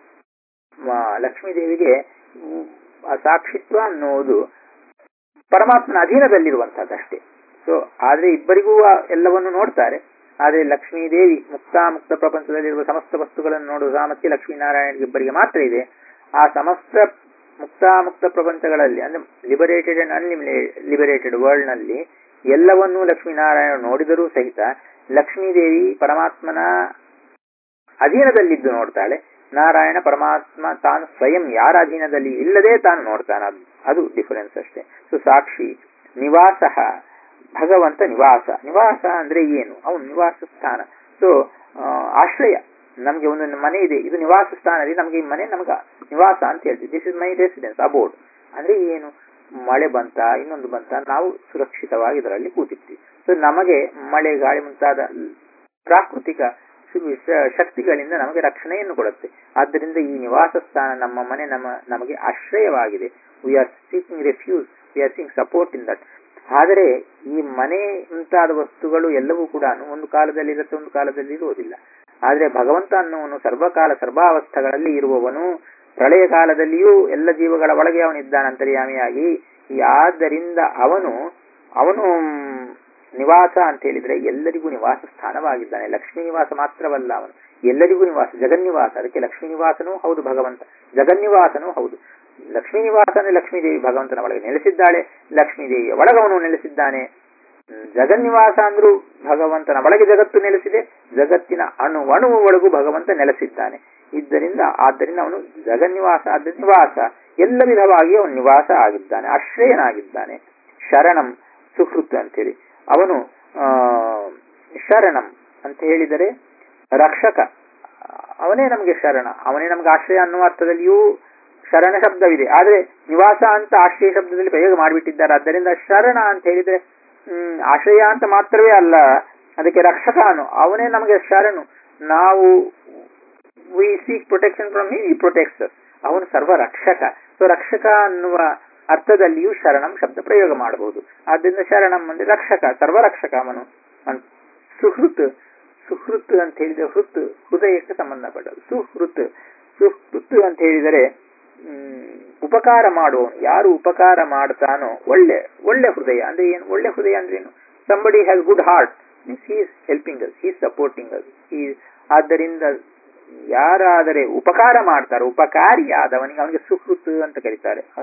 ಲಕ್ಷ್ಮೀದೇವಿಗೆ ಆ ಸಾಕ್ಷಿತ್ವ ಅನ್ನುವುದು ಪರಮಾತ್ಮನ ಅಧೀನದಲ್ಲಿರುವಂತಹದ್ದಷ್ಟೇ ಸೊ ಆದ್ರೆ ಇಬ್ಬರಿಗೂ ಆ ಎಲ್ಲವನ್ನು ನೋಡ್ತಾರೆ ಆದರೆ ಲಕ್ಷ್ಮೀ ದೇವಿ ಮುಕ್ತಾಮುಕ್ತ ಪ್ರಪಂಚದಲ್ಲಿರುವ ಸಮಸ್ತ ವಸ್ತುಗಳನ್ನು ನೋಡುವ ಸಾಮರ್ಥ್ಯ ಲಕ್ಷ್ಮೀನಾರಾಯಣ ಇಬ್ಬರಿಗೆ ಮಾತ್ರ ಇದೆ ಆ ಸಮಸ್ತ ಮುಕ್ತಾಮುಕ್ತ ಪ್ರಪಂಚಗಳಲ್ಲಿ ಅಂದ್ರೆ liberated and unlimited liberated world ನಲ್ಲಿ ಎಲ್ಲವನ್ನೂ ಲಕ್ಷ್ಮೀನಾರಾಯಣ ನೋಡಿದರೂ ಸಹಿತ ಲಕ್ಷ್ಮೀದೇವಿ ಪರಮಾತ್ಮನ ಅಧೀನದಲ್ಲಿದ್ದು ನೋಡ್ತಾಳೆ ನಾರಾಯಣ ಪರಮಾತ್ಮ ತಾನು ಸ್ವಯಂ ಯಾರ ಅಧೀನದಲ್ಲಿ ಇಲ್ಲದೆ ತಾನು ನೋಡ್ತಾನೆ ಅದು ಅದು ಡಿಫರೆನ್ಸ್ ಅಷ್ಟೇ ಸೊ ಸಾಕ್ಷಿ ನಿವಾಸ ಭಗವಂತ ನಿವಾಸ ನಿವಾಸ ಅಂದ್ರೆ ಏನು ಅವನು ನಿವಾಸ ಸ್ಥಾನ ಸೊ ಆಶ್ರಯ ನಮ್ಗೆ ಒಂದು ಮನೆ ಇದೆ ಇದು ನಿವಾಸ ಸ್ಥಾನ ಇದೆ ನಮ್ಗೆ ಈ ಮನೆ ನಮ್ಗೆ ನಿವಾಸ ಅಂತ ಹೇಳ್ತೀವಿ this is my residence abode ಅಂದ್ರೆ ಏನು ಮಳೆ ಬಂತ ಇನ್ನೊಂದು ಬಂತ ನಾವು ಸುರಕ್ಷಿತವಾಗಿ ಇದರಲ್ಲಿ ಕೂತಿರ್ತೀವಿ ಸೊ ನಮಗೆ ಮಳೆ ಗಾಳಿ ಮುಂತಾದ ಪ್ರಾಕೃತಿಕ ಶಕ್ತಿಗಳಿಂದ ನಮಗೆ ರಕ್ಷಣೆಯನ್ನು ಕೊಡುತ್ತೆ ಆದ್ದರಿಂದ ಈ ನಿವಾಸ ಸ್ಥಾನ ನಮ್ಮ ಮನೆ ನಮ್ಮ ನಮಗೆ ಆಶ್ರಯವಾಗಿದೆ we are seeking refuge we are seeking support in that ಆದರೆ ಈ ಮನೆ ಮುಂತಾದ ವಸ್ತುಗಳು ಎಲ್ಲವೂ ಕೂಡ ಒಂದು ಕಾಲದಲ್ಲಿ ಇರುತ್ತೆ ಒಂದು ಕಾಲದಲ್ಲಿ ಇರುವುದಿಲ್ಲ ಆದರೆ ಭಗವಂತ ಅನ್ನುವನು ಸರ್ವಕಾಲ ಸರ್ವಾವಸ್ಥೆಗಳಲ್ಲಿ ಇರುವವನು ಪ್ರಳಯ ಕಾಲದಲ್ಲಿಯೂ ಎಲ್ಲ ಜೀವಗಳ ಒಳಗೆ ಅವನಿದ್ದಾನಂತರ್ಯಾಮಿಯಾಗಿ ಆದ್ದರಿಂದ ಅವನು ಅವನು ನಿವಾಸ ಅಂತ ಹೇಳಿದ್ರೆ ಎಲ್ಲರಿಗೂ ನಿವಾಸ ಸ್ಥಾನವಾಗಿದ್ದಾನೆ ಲಕ್ಷ್ಮೀ ನಿವಾಸ ಮಾತ್ರವಲ್ಲ ಅವನು ಎಲ್ಲರಿಗೂ ನಿವಾಸ ಜಗನ್ನಿವಾಸ ಅದಕ್ಕೆ ಲಕ್ಷ್ಮೀ ನಿವಾಸನೂ ಹೌದು ಭಗವಂತ ಜಗನ್ನಿವಾಸನೂ ಹೌದು ಲಕ್ಷ್ಮೀ ನಿವಾಸ ಅಂದ್ರೆ ಲಕ್ಷ್ಮೀದೇವಿ ಭಗವಂತನ ಒಳಗೆ ನೆಲೆಸಿದ್ದಾಳೆ ಲಕ್ಷ್ಮೀದೇವಿಯ ಒಳಗವನು ನೆಲೆಸಿದ್ದಾನೆ ಜಗನ್ನಿವಾಸ ಅಂದ್ರೂ ಭಗವಂತನ ಒಳಗೆ ಜಗತ್ತು ನೆಲೆಸಿದೆ ಜಗತ್ತಿನ ಅಣು ಅಣುವು ಒಳಗೂ ಭಗವಂತ ನೆಲೆಸಿದ್ದಾನೆ ಇದ್ದರಿಂದ ಆದ್ದರಿಂದ ಅವನು ಜಗನ್ನಿವಾಸ ಆದ ನಿವಾಸ ಎಲ್ಲ ವಿಧವಾಗಿ ಅವನು ನಿವಾಸ ಆಗಿದ್ದಾನೆ ಆಶ್ರಯನಾಗಿದ್ದಾನೆ ಶರಣಂ ಸುಹೃತ್ ಅಂತೇಳಿ ಅವನು ಶರಣಂ ಅಂತ ಹೇಳಿದರೆ ರಕ್ಷಕ ಅವನೇ ನಮಗೆ ಶರಣ ಅವನೇ ನಮ್ಗೆ ಆಶ್ರಯ ಅನ್ನುವ ಅರ್ಥದಲ್ಲಿಯೂ ಶರಣ ಶಬ್ದವಿದೆ ಆದ್ರೆ ನಿವಾಸ ಅಂತ ಆಶ್ರಯ ಶಬ್ದದಲ್ಲಿ ಪ್ರಯೋಗ ಮಾಡಿಬಿಟ್ಟಿದ್ದಾರೆ ಆದ್ದರಿಂದ ಶರಣ ಅಂತ ಹೇಳಿದ್ರೆ ಹ್ಮ್ ಆಶ್ರಯ ಅಂತ ಮಾತ್ರವೇ ಅಲ್ಲ ಅದಕ್ಕೆ ರಕ್ಷಕ ಅನು ಅವನೇ ನಮಗೆ ಶರಣು ನಾವು we seek protection from he protects ಅವನು ಸರ್ವ ರಕ್ಷಕ ಸೊ ರಕ್ಷಕ ಅನ್ನುವ ಅರ್ಥದಲ್ಲಿಯೂ ಶರಣಂ ಶಬ್ದ ಪ್ರಯೋಗ ಮಾಡಬಹುದು ಆದ್ದರಿಂದ ಶರಣಂ ಅಂದ್ರೆ ರಕ್ಷಕ ಸರ್ವರಕ್ಷಕ ಅವನು ಸುಹೃತ್ ಸುಹೃತ್ ಅಂತ ಹೇಳಿದ್ರೆ ಹೃತ್ ಹೃದಯಕ್ಕೆ ಸಂಬಂಧಪಟ್ಟದ್ದು ಸುಹೃತ್ ಸುಹೃತ್ ಅಂತ ಹೇಳಿದರೆ ಉಪಕಾರ ಮಾಡುವವನು ಯಾರು ಉಪಕಾರ ಮಾಡ್ತಾನೋ ಒಳ್ಳೆ ಒಳ್ಳೆ ಹೃದಯ ಅಂದ್ರೆ ಏನು ಒಳ್ಳೆ ಹೃದಯ ಅಂದ್ರೆ ಏನು somebody has good heart means he is helping us he supporting us ಈ ಆದ್ದರಿಂದ ಯಾರಾದರೆ ಉಪಕಾರ ಮಾಡ್ತಾರೋ ಉಪಕಾರಿಯಾದವನಿಗೆ ಅವನಿಗೆ ಸುಹೃತ್ ಅಂತ ಕರೀತಾರೆ ಅವನು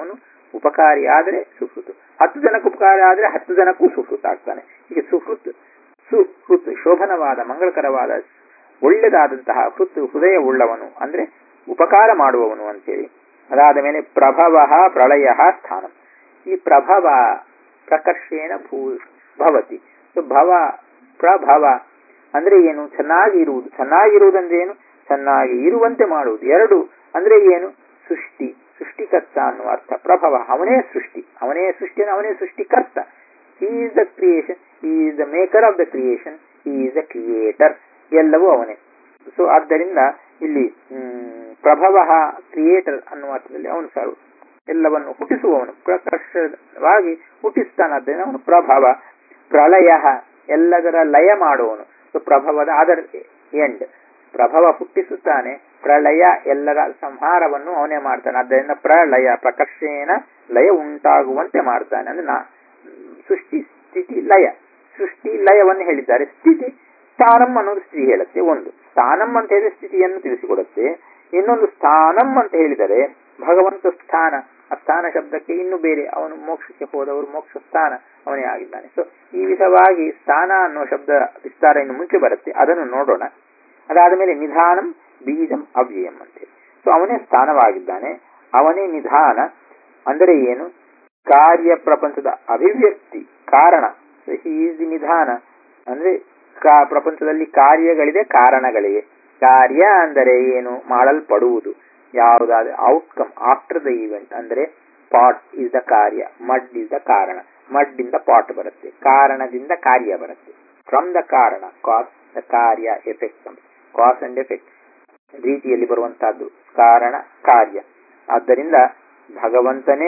ಉಪಕಾರಿ ಆದ್ರೆ ಸುಹೃತ್ ಹತ್ತು ಜನಕ್ಕೆ ಉಪಕಾರ ಆದ್ರೆ ಹತ್ತು ಜನಕ್ಕೂ ಸುಹೃತ್ ಆಗ್ತಾನೆ ಹೀಗೆ ಸುಹೃತ್ ಸುಹೃತ್ ಶೋಭನವಾದ ಮಂಗಳಕರವಾದ ಒಳ್ಳೆದಾದಂತಹ ಹೃತ್ ಹೃದಯ ಉಳ್ಳವನು ಅಂದ್ರೆ ಉಪಕಾರ ಮಾಡುವವನು ಅಂತೇಳಿ ಅದಾದ ಮೇಲೆ ಪ್ರಭವ ಪ್ರಳಯ ಸ್ಥಾನ ಈ ಪ್ರಭವ ಪ್ರಕರ್ಷೇಣ ಭೂ ಭವತಿ ಸೊ ಭವ ಪ್ರಭವ ಅಂದ್ರೆ ಏನು ಚೆನ್ನಾಗಿ ಇರುವುದು ಚೆನ್ನಾಗಿರುವುದಂದ್ರೆ ಏನು ಚೆನ್ನಾಗಿ ಇರುವಂತೆ ಮಾಡುವುದು ಎರಡು ಅಂದ್ರೆ ಏನು ಸೃಷ್ಟಿ ಸೃಷ್ಟಿಕರ್ತ ಅನ್ನುವ ಅರ್ಥ ಪ್ರಭವ ಅವನೇ ಸೃಷ್ಟಿ ಅವನೇ ಸೃಷ್ಟಿ ಅವನೇ ಸೃಷ್ಟಿಕರ್ತ he is the creation he is the maker of the creation he is the creator ಎಲ್ಲವೂ ಅವನೇ ಸೊ ಆದ್ದರಿಂದ ಇಲ್ಲಿ ಪ್ರಭವ ಕ್ರಿಯೇಟರ್ ಅನ್ನುವ ಅರ್ಥದಲ್ಲಿ ಅವನು ಸರ್ ಎಲ್ಲವನ್ನು ಹುಟ್ಟಿಸುವವನು ಪ್ರಕರ್ಷವಾಗಿ ಹುಟ್ಟಿಸ್ತಾನಾದ್ದರಿಂದ ಅವನು ಪ್ರಭವ ಪ್ರಳಯ ಎಲ್ಲದರ ಲಯ ಮಾಡುವವನು ಸೊ ಪ್ರಭವದ ಅದರ್ ಎಂಡ್ ಪ್ರಭವ ಹುಟ್ಟಿಸುತ್ತಾನೆ ಪ್ರಳಯ ಎಲ್ಲರ ಸಂಹಾರವನ್ನು ಅವನೇ ಮಾಡ್ತಾನೆ ಆದ್ದರಿಂದ ಪ್ರಳಯ ಪ್ರಕರ್ಷೇನ ಲಯ ಉಂಟಾಗುವಂತೆ ಮಾಡ್ತಾನೆ ಅಂದ್ರೆ ನಾ ಸೃಷ್ಟಿ ಸ್ಥಿತಿ ಲಯ ಸೃಷ್ಟಿ ಲಯವನ್ನು ಹೇಳಿದ್ದಾರೆ ಸ್ಥಿತಿ ಸ್ಥಾನಂ ಅನ್ನೋದು ಸ್ಥಿತಿ ಹೇಳುತ್ತೆ ಒಂದು ಸ್ಥಾನಂ ಅಂತ ಹೇಳಿದ್ರೆ ಸ್ಥಿತಿಯನ್ನು ತಿಳಿಸಿಕೊಡುತ್ತೆ ಇನ್ನೊಂದು ಸ್ಥಾನಂ ಅಂತ ಹೇಳಿದರೆ ಭಗವಂತ ಸ್ಥಾನ ಆ ಸ್ಥಾನ ಶಬ್ದಕ್ಕೆ ಇನ್ನು ಬೇರೆ ಅವನು ಮೋಕ್ಷಕ್ಕೆ ಹೋದವರು ಮೋಕ್ಷ ಸ್ಥಾನ ಅವನೇ ಆಗಿದ್ದಾನೆ ಸೊ ಈ ವಿಧವಾಗಿ ಸ್ಥಾನ ಅನ್ನುವ ಶಬ್ದ ವಿಸ್ತಾರ ಇನ್ನು ಮುಂಚೆ ಬರುತ್ತೆ ಅದನ್ನು ನೋಡೋಣ ಅದಾದ ಮೇಲೆ ನಿಧಾನಂ ಬೀಜಂ ಅವ್ಯಯಂ ಅಂತೇಳಿ ಸೊ ಅವನೇ ಸ್ಥಾನವಾಗಿದ್ದಾನೆ ಅವನೇ ನಿಧಾನ ಅಂದರೆ ಏನು ಕಾರ್ಯ ಪ್ರಪಂಚದ ಅಭಿವ್ಯಕ್ತಿ ಕಾರಣ ಈಸ್ ನಿಧಾನ ಅಂದ್ರೆ ಪ್ರಪಂಚದಲ್ಲಿ ಕಾರ್ಯಗಳಿದೆ ಕಾರಣಗಳಿವೆ ಕಾರ್ಯ ಅಂದರೆ ಏನು ಮಾಡಲ್ಪಡುವುದು ಯಾವುದಾದ ಔಟ್ಕಮ್ ಆಫ್ಟರ್ ದ ಈವೆಂಟ್ ಅಂದ್ರೆ ಪಾಟ್ ಇಸ್ ದ ಕಾರ್ಯ ಮಡ್ ಇಸ್ ದ ಕಾರಣ ಮಡ್ ಇಂದ ಪಾಟ್ ಬರುತ್ತೆ ಕಾರಣದಿಂದ ಕಾರ್ಯ ಬರುತ್ತೆ ಫ್ರಮ್ ದ ಕಾರಣ ಕಾಸ್ ದ ಕಾರ್ಯ ಎಫೆಕ್ಟ್ ಕಾಸ್ ಅಂಡ್ ಎಫೆಕ್ಟ್ ರೀತಿಯಲ್ಲಿ ಬರುವಂತಹದ್ದು ಕಾರಣ ಕಾರ್ಯ ಆದ್ದರಿಂದ ಭಗವಂತನೇ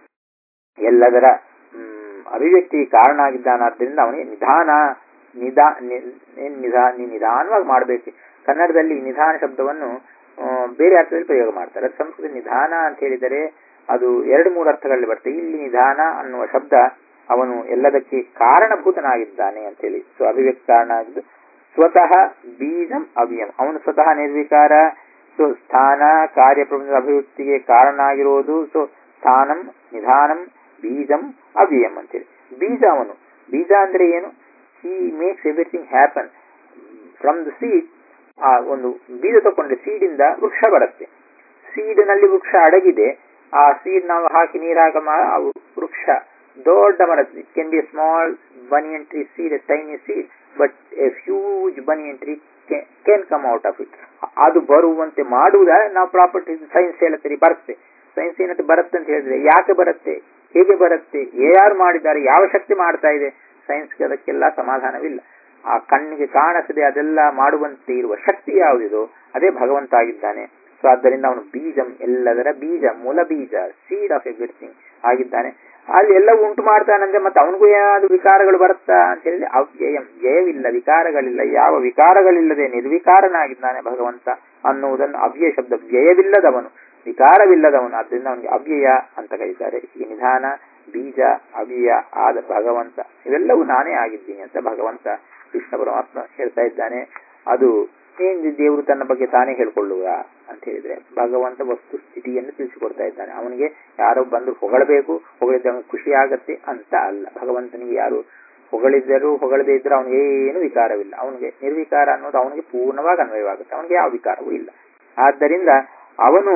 ಎಲ್ಲದರ ಅಭಿವ್ಯಕ್ತಿಗೆ ಕಾರಣ ಆಗಿದ್ದಾನಾದ್ದರಿಂದ ಅವನಿಗೆ ನಿಧಾನ ನಿಧಾ ನಿಧಾ ನಿಧಾನವಾಗಿ ಮಾಡಬೇಕು ಕನ್ನಡದಲ್ಲಿ ನಿಧಾನ ಶಬ್ದವನ್ನು ಬೇರೆ ಅರ್ಥದಲ್ಲಿ ಪ್ರಯೋಗ ಮಾಡ್ತಾರೆ ಅದು ಸಂಸ್ಕೃತ ನಿಧಾನ ಅಂತ ಹೇಳಿದರೆ ಅದು ಎರಡು ಮೂರು ಅರ್ಥಗಳಲ್ಲಿ ಬರ್ತದೆ ಇಲ್ಲಿ ನಿಧಾನ ಅನ್ನುವ ಶಬ್ದ ಅವನು ಎಲ್ಲದಕ್ಕೆ ಕಾರಣಭೂತನಾಗಿದ್ದಾನೆ ಅಂತೇಳಿ ಸೊ ಅಭಿವ್ಯಕ್ತಿ ಕಾರಣ ಆಗಿದ್ದು ಸ್ವತಃ ಬೀಜಂ ಅವ್ಯಂ ಅವನು ಸ್ವತಃ ನಿರ್ವಿಕಾರ ಸೊ ಸ್ಥಾನ ಕಾರ್ಯಪ್ರಪಂಚದ ಅಭಿವೃದ್ಧಿಗೆ ಕಾರಣ ಆಗಿರೋದು ಸೊ ಸ್ಥಾನಂ ನಿಧಾನಂ ಬೀಜಂ ಅವ್ಯಯಂ ಅಂತೇಳಿ ಬೀಜ ಅವನು ಬೀಜ ಅಂದ್ರೆ ಏನು he makes everything happen from the seed ಆ ಒಂದು ಬೀಜ ತಗೊಂಡ್ರೆ ಸೀಡಿಂದ ವೃಕ್ಷ ಬರುತ್ತೆ ಸೀಡಿನಲ್ಲಿ ವೃಕ್ಷ ಅಡಗಿದೆ ಆ ಸೀಡ್ ನಾವು ಹಾಕಿ ನೀರಾಗ ವೃಕ್ಷ ದೊಡ್ಡ ಮರ it can be small banyan tree seed tiny seed but a huge banyan tree can come out of it ಅದು ಬರುವಂತೆ ಮಾಡುವುದ ನಾವು ಪ್ರಾಪರ್ಟಿ ಸೈನ್ಸ್ ಹೇಳುತ್ತೀರಿ ಬರುತ್ತೆ ಸೈನ್ಸ್ ಏನಂತ ಬರುತ್ತೆ ಅಂತ ಹೇಳಿದ್ರೆ ಯಾಕೆ ಬರುತ್ತೆ ಹೇಗೆ ಬರುತ್ತೆ ಯಾರು ಮಾಡಿದ್ದಾರೆ ಯಾವ ಶಕ್ತಿ ಮಾಡ್ತಾ ಇದೆ ಸೈನ್ಸ್ಗೆ ಅದಕ್ಕೆಲ್ಲ ಸಮಾಧಾನವಿಲ್ಲ ಆ ಕಣ್ಣಿಗೆ ಕಾಣಿಸದೆ ಅದೆಲ್ಲ ಮಾಡುವಂತೆ ಇರುವ ಶಕ್ತಿ ಯಾವುದಿದೋ ಅದೇ ಭಗವಂತ ಆಗಿದ್ದಾನೆ ಸೊ ಆದ್ದರಿಂದ ಅವನು ಬೀಜಂ ಎಲ್ಲದರ ಬೀಜ ಮೂಲ ಬೀಜ ಸೀಡ್ ಆಫ್ ಎವ್ರಿಥಿಂಗ್ ಆಗಿದ್ದಾನೆ ಅಲ್ಲಿ ಎಲ್ಲ ಉಂಟು ಮಾಡ್ತಾನಂದ್ರೆ ಮತ್ತೆ ಅವನಿಗೂ ಏನಾದ್ರು ವಿಕಾರಗಳು ಬರುತ್ತಾ ಅಂತ ಹೇಳಿದ್ರೆ ಅವ್ಯಯಂ ಜಯವಿಲ್ಲ ವಿಕಾರಗಳಿಲ್ಲ ಯಾವ ವಿಕಾರಗಳಿಲ್ಲದೆ ನಿರ್ವಿಕಾರನಾಗಿದ್ದಾನೆ ಭಗವಂತ ಅನ್ನುವುದನ್ನು ಅವ್ಯಯ ಶಬ್ದ ವ್ಯಯವಿಲ್ಲದವನು ವಿಕಾರವಿಲ್ಲದವನು ಆದ್ದರಿಂದ ಅವನಿಗೆ ಅವ್ಯಯ ಅಂತ ಕರೀತಾರೆ ಈ ನಿಧಾನ ಬೀಜ ಅವ್ಯಯ ಆದ ಭಗವಂತ ಇವೆಲ್ಲವೂ ನಾನೇ ಆಗಿದ್ದೀನಿ ಅಂತ ಭಗವಂತ ಕೃಷ್ಣ ಪರಮಾತ್ಮ ಹೇಳ್ತಾ ಇದ್ದಾನೆ ಅದು ಏನ್ ದೇವರು ತನ್ನ ಬಗ್ಗೆ ತಾನೇ ಹೇಳ್ಕೊಳ್ಳುವ ಅಂತ ಹೇಳಿದ್ರೆ ಭಗವಂತ ವಸ್ತು ಸ್ಥಿತಿಯನ್ನು ತಿಳಿಸಿಕೊಡ್ತಾ ಇದ್ದಾನೆ ಅವನಿಗೆ ಯಾರೋ ಬಂದು ಹೊಗಳಬೇಕು ಹೊಗಳಿದ್ರೆ ಅವನಿಗೆ ಖುಷಿ ಆಗತ್ತೆ ಅಂತ ಅಲ್ಲ ಭಗವಂತನಿಗೆ ಯಾರು ಹೊಗಳಿದ್ದರೂ ಹೊಗಳದೇ ಇದ್ರೂ ಅವನಿಗೆ ಏನು ವಿಕಾರವಿಲ್ಲ ಅವನಿಗೆ ನಿರ್ವಿಕಾರ ಅನ್ನೋದು ಅವನಿಗೆ ಪೂರ್ಣವಾಗಿ ಅನ್ವಯವಾಗುತ್ತೆ ಅವನಿಗೆ ಯಾವ ವಿಕಾರವೂ ಇಲ್ಲ ಆದ್ದರಿಂದ ಅವನು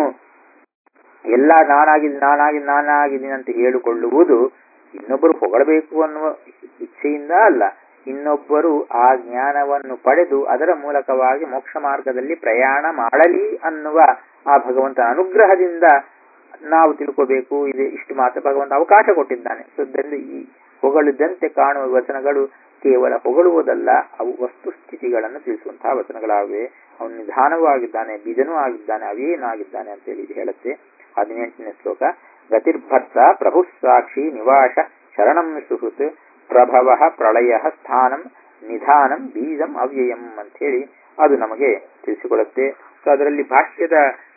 ಎಲ್ಲ ನಾನಾಗಿದ್ದು ನಾನಾಗಿದ್ದು ನಾನಾಗಿದ್ದೀನಿ ಅಂತ ಹೇಳಿಕೊಳ್ಳುವುದು ಇನ್ನೊಬ್ಬರು ಹೊಗಳಬೇಕು ಅನ್ನುವ ಇಚ್ಛೆಯಿಂದ ಅಲ್ಲ ಇನ್ನೊಬ್ಬರು ಆ ಜ್ಞಾನವನ್ನು ಪಡೆದು ಅದರ ಮೂಲಕವಾಗಿ ಮೋಕ್ಷ ಮಾರ್ಗದಲ್ಲಿ ಪ್ರಯಾಣ ಮಾಡಲಿ ಅನ್ನುವ ಆ ಭಗವಂತನ ಅನುಗ್ರಹದಿಂದ ನಾವು ತಿಳ್ಕೋಬೇಕು ಇದೆ ಇಷ್ಟು ಮಾತ್ರ ಭಗವಂತ ಅವಕಾಶ ಕೊಟ್ಟಿದ್ದಾನೆ ಆದ್ದರಿಂದ ಈ ಹೊಗಳಿದಂತೆ ಕಾಣುವ ವಚನಗಳು ಕೇವಲ ಹೊಗಳುವುದಲ್ಲ ಅವು ವಸ್ತುಸ್ಥಿತಿಗಳನ್ನು ತಿಳಿಸುವಂತಹ ವಚನಗಳಾಗಿವೆ ಅವನು ನಿಧಾನವೂ ಆಗಿದ್ದಾನೆ ಬೀಜನೂ ಆಗಿದ್ದಾನೆ ಅವೇನಾಗಿದ್ದಾನೆ ಅಂತೇಳಿ ಇದು ಹೇಳುತ್ತೆ ಹದಿನೆಂಟನೇ ಶ್ಲೋಕ ಗತಿರ್ಭರ್ತ ಪ್ರಭು ಸಾಕ್ಷಿ ನಿವಾಸ ಶರಣಂ ಸುಹೃತ್ ಪ್ರಭವ ಪ್ರಳಯ ಸ್ಥಾನಂ ನಿಧಾನಂ ಬೀಜಂ ಅವ್ಯಯಂ ಅಂತ ಹೇಳಿ ಅದು ನಮಗೆ ತಿಳಿಸಿಕೊಡುತ್ತೆ ಸೊ ಅದರಲ್ಲಿ ಭಾಷ್ಯದ